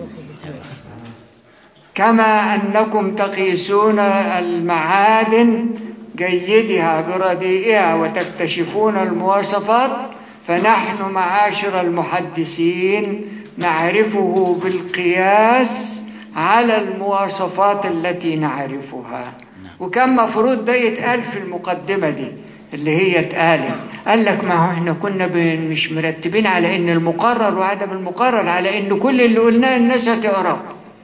كما أنكم تقيسون المعادن جيدها برديئها وتكتشفون المواصفات فنحن معاشر المحدثين نعرفه بالقياس على المواصفات التي نعرفها وكان مفروض ده يتقال في المقدمة دي اللي هي اتقالت قال لك ما هو احنا كنا ب- مش مرتبين على ان المقرر وعدم المقرر على ان كل اللي قلناه الناس هتقراه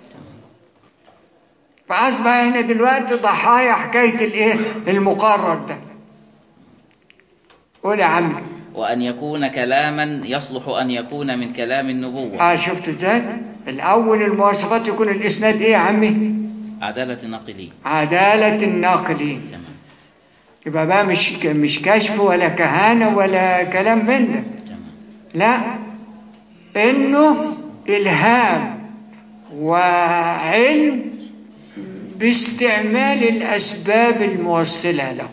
فاصبح احنا دلوقتي ضحايا حكايه الايه المقرر ده قول يا عمي وأن يكون كلاما يصلح أن يكون من كلام النبوة اه شفت ازاي الاول المواصفات يكون الاسناد ايه يا عمي عدالة ناقله عداله الناقلين تمام يبقى بقى مش مش كشف ولا كهانه ولا كلام من ده تمام لا انه الهام وعلم باستعمال الاسباب الموصله له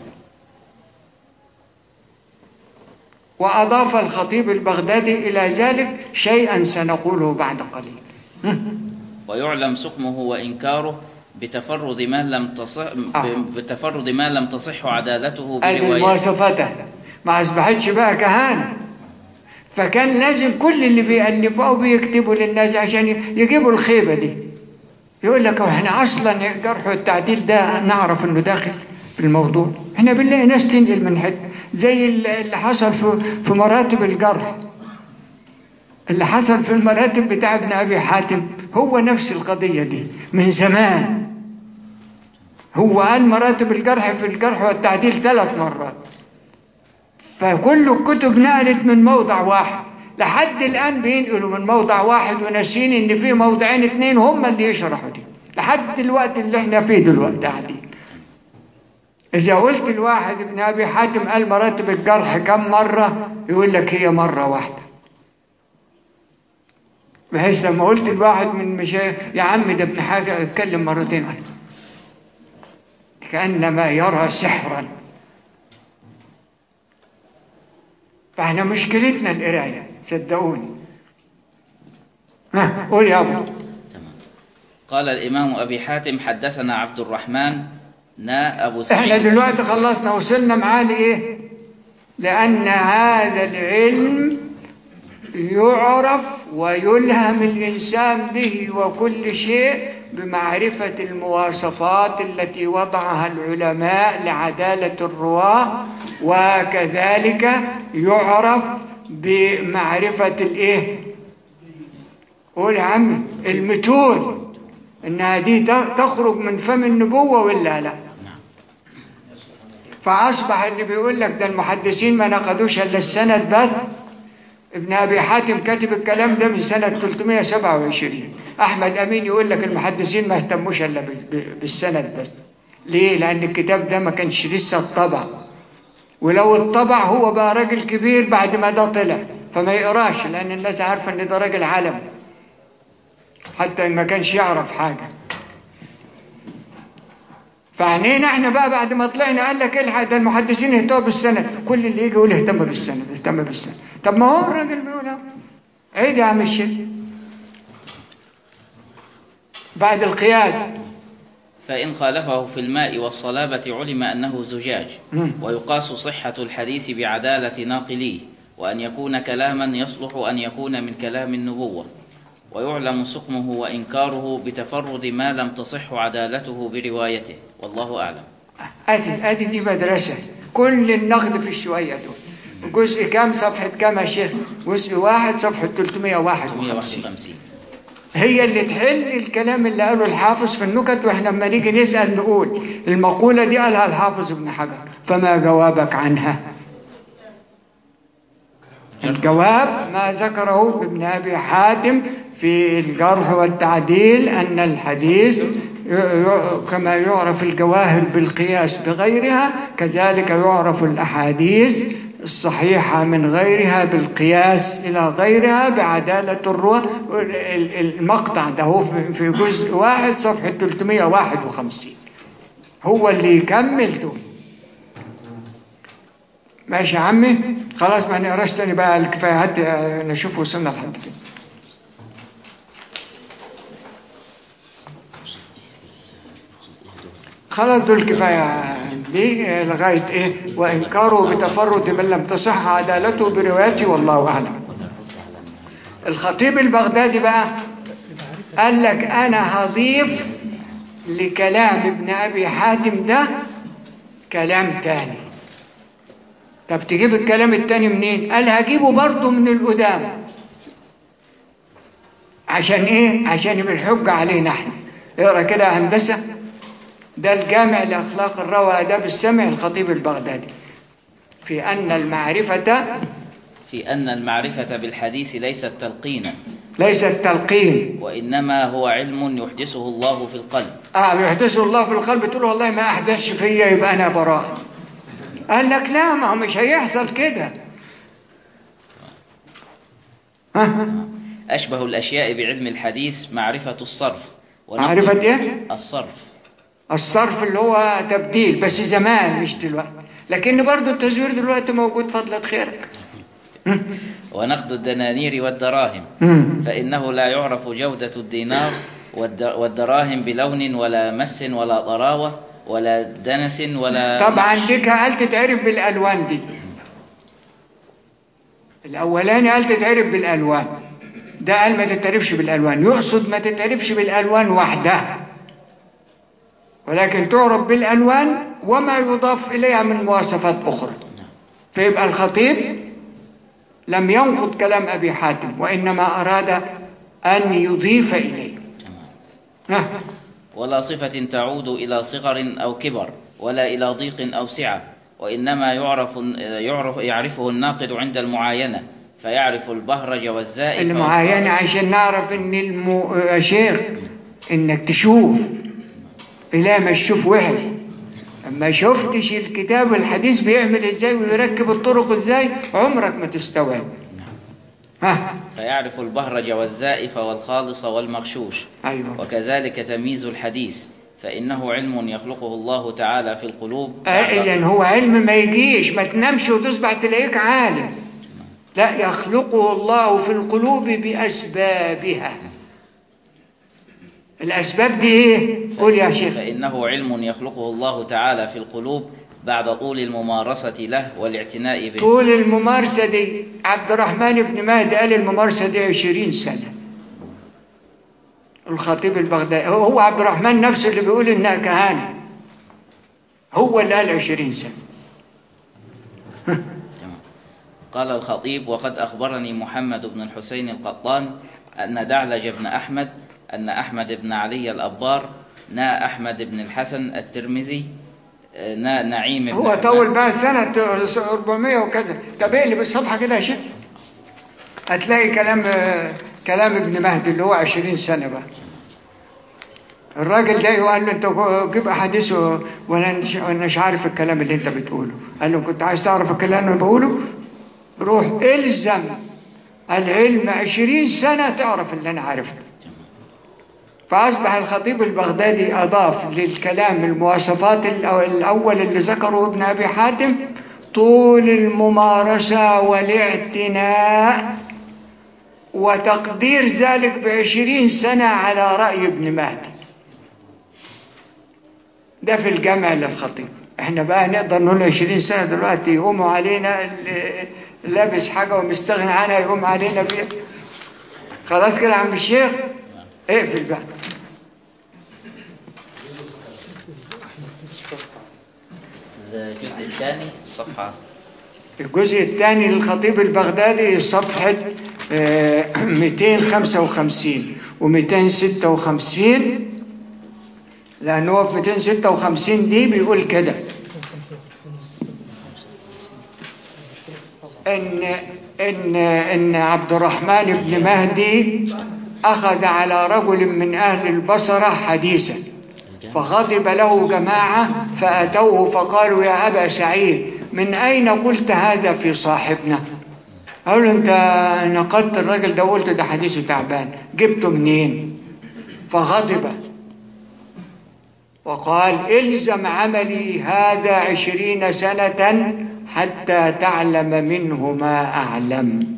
واضاف الخطيب البغدادي الى ذلك شيئا سنقوله بعد قليل ويعلم سقمه وإنكاره بتفرد ما لم تصح آه. بتفرد ما لم تصح عدالته هذه برواية المواصفات ما اصبحتش بقى كهانه فكان لازم كل اللي بيألفوا أو بيكتبوا للناس عشان يجيبوا الخيبة دي يقول لك احنا اصلا الجرح والتعديل ده نعرف انه داخل في الموضوع احنا بنلاقي ناس تنقل من حته زي اللي حصل في في مراتب الجرح اللي حصل في المراتب بتاع ابن ابي حاتم هو نفس القضيه دي من زمان هو قال مراتب الجرح في الجرح والتعديل ثلاث مرات فكل الكتب نقلت من موضع واحد لحد الآن بينقلوا من موضع واحد وناسين إن في موضعين اتنين هم اللي يشرحوا دي لحد الوقت اللي احنا فيه دلوقتي قاعدين إذا قلت الواحد ابن أبي حاتم قال مراتب الجرح كم مرة يقول لك هي مرة واحدة بحيث لما قلت الواحد من مشايخ يا عم ده ابن حاجة اتكلم مرتين كأنما يرى سحرا فاحنا مشكلتنا القرايه صدقوني ها قول يا ابو تمام قال الإمام أبي حاتم حدثنا عبد الرحمن نا أبو احنا سعيد دلوقتي خلصنا وصلنا معاه لايه لان هذا العلم يعرف ويلهم الانسان به وكل شيء بمعرفه المواصفات التي وضعها العلماء لعداله الرواه وكذلك يعرف بمعرفه الايه قول يا عمي المتون انها دي ت- تخرج من فم النبوه ولا لا فاصبح اللي بيقول لك ده المحدثين ما نقدوش الا السند بس ابن ابي حاتم كاتب الكلام ده من سنه 327 احمد امين يقول لك المحدثين ما اهتموش الا بال- ب- بالسند بس ليه لان الكتاب ده ما كانش لسه اتطبع ولو اتطبع هو بقى راجل كبير بعد ما ده طلع فما يقراش لان الناس عارفه ان ده راجل عالم حتى ما كانش يعرف حاجه فعنينا احنا بقى بعد ما طلعنا قال لك الحق ده المحدثين يهتموا بالسند كل اللي يجي يقول اهتم بالسند اهتم بالسند طب ما هو الراجل بيقول اهو عيد يا عم الشيخ بعد القياس فإن خالفه في الماء والصلابة علم أنه زجاج مم. ويقاس صحة الحديث بعدالة ناقليه وأن يكون كلاما يصلح أن يكون من كلام النبوة ويعلم سقمه وإنكاره بتفرد ما لم تصح عدالته بروايته والله أعلم ادي ادي دي مدرسه كل النقد في الشويه دول جزء كام صفحه كام يا شيخ جزء واحد صفحه 351 151 هي اللي تحل الكلام اللي قاله الحافظ في النكت واحنا لما نيجي نسال نقول المقوله دي قالها الحافظ ابن حجر فما جوابك عنها الجواب ما ذكره ابن ابي حاتم في الجرح والتعديل ان الحديث ي- ي- كما يعرف الجواهر بالقياس بغيرها كذلك يعرف الاحاديث الصحيحه من غيرها بالقياس الى غيرها بعداله الرواه ال- ال- المقطع ده هو في- في جزء واحد صفحه 351 هو اللي يكمل دول ماشي يا عمي خلاص ما نقراش تاني بقى الكفايه هات آه، نشوف وصلنا لحد فين خلاص دول كفايه دي آه، لغايه ايه وانكاره بتفرد من لم تصح عدالته بروايته والله اعلم الخطيب البغدادي بقى قال لك انا هضيف لكلام ابن ابي حاتم ده كلام تاني طب تجيب الكلام التاني منين قال هجيبه برضه من القدام عشان ايه عشان يبقى الحجة علينا احنا اقرا كده يا هندسة ده الجامع لأخلاق الروى آداب السمع الخطيب البغدادي في أن المعرفة في أن المعرفة بالحديث ليست تلقينا ليست تلقين وإنما هو علم يحدثه الله في القلب اه يحدثه الله في القلب تقول والله ما احدثش فيا يبقى انا براء قال لك لا ما هو مش هيحصل كده ها أشبه الأشياء بعلم الحديث معرفة الصرف ونقد معرفة ايه الصرف الصرف اللي هو تبديل بس زمان مش دلوقتي لكن برضو التزوير دلوقتي موجود فضلة خيرك ونقد الدنانير والدراهم مم. فإنه لا يعرف جودة الدينار والد- والدراهم بلون ولا مس ولا طراوة ولا دنس ولا طبعا دي قال تتعرف بالالوان دي الاولاني قال تتعرف بالالوان ده قال ما تتعرفش بالالوان يقصد ما تتعرفش بالالوان وحدها ولكن تعرف بالالوان وما يضاف اليها من مواصفات اخرى فيبقى الخطيب لم ينقض كلام ابي حاتم وانما اراد ان يضيف اليه ها ولا صفة تعود إلى صغر أو كبر ولا إلى ضيق أو سعة وإنما يعرف يعرف يعرفه الناقد عند المعاينة فيعرف البهرج والزائف المعاينة عشان نعرف ان المو... يا شيخ انك تشوف لا ما تشوف وحش اما شفتش الكتاب والحديث بيعمل ازاي ويركب الطرق ازاي عمرك ما تستوعب ها فيعرف البهرج والزائف والخالص والمغشوش ايوه وكذلك تمييز الحديث فإنه علم يخلقه الله تعالى في القلوب آه اذا هو علم ما يجيش ما تنامش وتصبح تلاقيك عالم لا يخلقه الله في القلوب بأسبابها الأسباب دي إيه؟ قول يا شيخ فإنه علم يخلقه الله تعالى في القلوب بعد طول الممارسة له والاعتناء به طول الممارسة دي عبد الرحمن بن مهدي قال الممارسة دي عشرين سنة الخطيب البغدادي هو هو عبد الرحمن نفسه اللي بيقول إنها كهانة هو اللي قال عشرين سنة قال الخطيب وقد أخبرني محمد بن الحسين القطان أن دعلج بن أحمد أن أحمد بن علي الأبار نا أحمد بن الحسن الترمذي آه، نا نعيم بن هو حماد. طول بقى سنة 400 وكذا طب اقلب الصفحة كده يا شيخ هتلاقي كلام كلام ابن مهدي اللي هو 20 سنة بقى الراجل جاي وقال له انت جيب احاديث و- وانا مش- وانا مش عارف الكلام اللي انت بتقوله قال له كنت عايز تعرف الكلام اللي انا بقوله روح الزم العلم 20 سنة تعرف اللي انا عرفته فأصبح الخطيب البغدادي أضاف للكلام المواصفات الأو- الأول اللي ذكره ابن أبي حاتم طول الممارسة والاعتناء وتقدير ذلك بعشرين سنة على رأي ابن مهدي ده في الجامع للخطيب احنا بقى نقدر نقول عشرين سنة دلوقتي يقوموا علينا اللي لابس حاجة ومستغني عنها يقوم علينا بيها خلاص كده يا عم الشيخ اقفل بقى الجزء الثاني الصفحة الجزء الثاني للخطيب البغدادي صفحة آه، 255 و256 لأنه هو في 256 دي بيقول كده إن إن إن عبد الرحمن بن مهدي أخذ على رجل من أهل البصرة حديثا فغضب له جماعة فأتوه فقالوا يا أبا سعيد من أين قلت هذا في صاحبنا قالوا له أنت نقدت الراجل ده وقلت ده حديثه تعبان جبته منين فغضب وقال الزم عملي هذا عشرين سنة حتى تعلم منه ما أعلم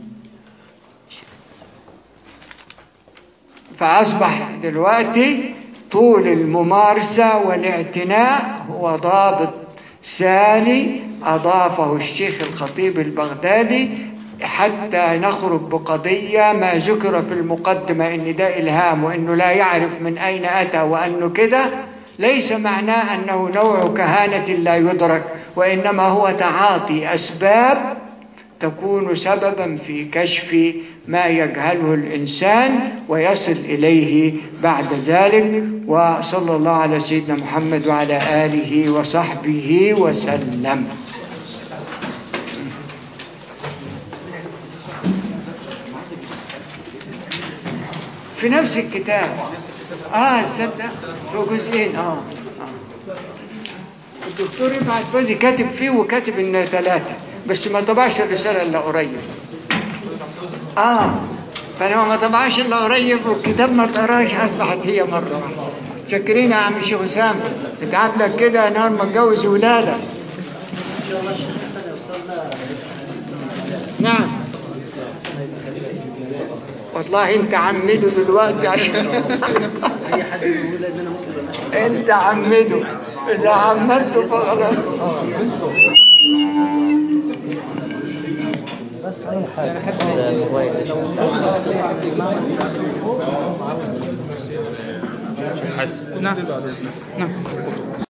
فأصبح دلوقتي طول الممارسة والاعتناء هو ضابط سالي أضافه الشيخ الخطيب البغدادي حتى نخرج بقضية ما ذكر في المقدمة إن ده إلهام وإنه لا يعرف من أين أتى وأنه كده ليس معناه أنه نوع كهانة لا يدرك وإنما هو تعاطي أسباب تكون سببا في كشف ما يجهله الإنسان ويصل إليه بعد ذلك وصلى الله على سيدنا محمد وعلى آله وصحبه وسلم في نفس الكتاب اه تصدق هو جزئين اه اه الدكتور رفعت فوزي كاتب فيه وكاتب ان ثلاثة بس ما طبعش الرسالة الا قريب اه فلما ما طبعش الا قريب والكتاب ما تقراش اصبحت هي مرة واحدة شاكرين يا عم الشيخ اسامة اتعب لك كده نار ما اتجوز ولادك نعم والله انت عمده دلوقتي عشان اي حد يقول ان انا ممكن انت عمده اذا عمدته فخلاص بس اي حاجه حسن نعم نعم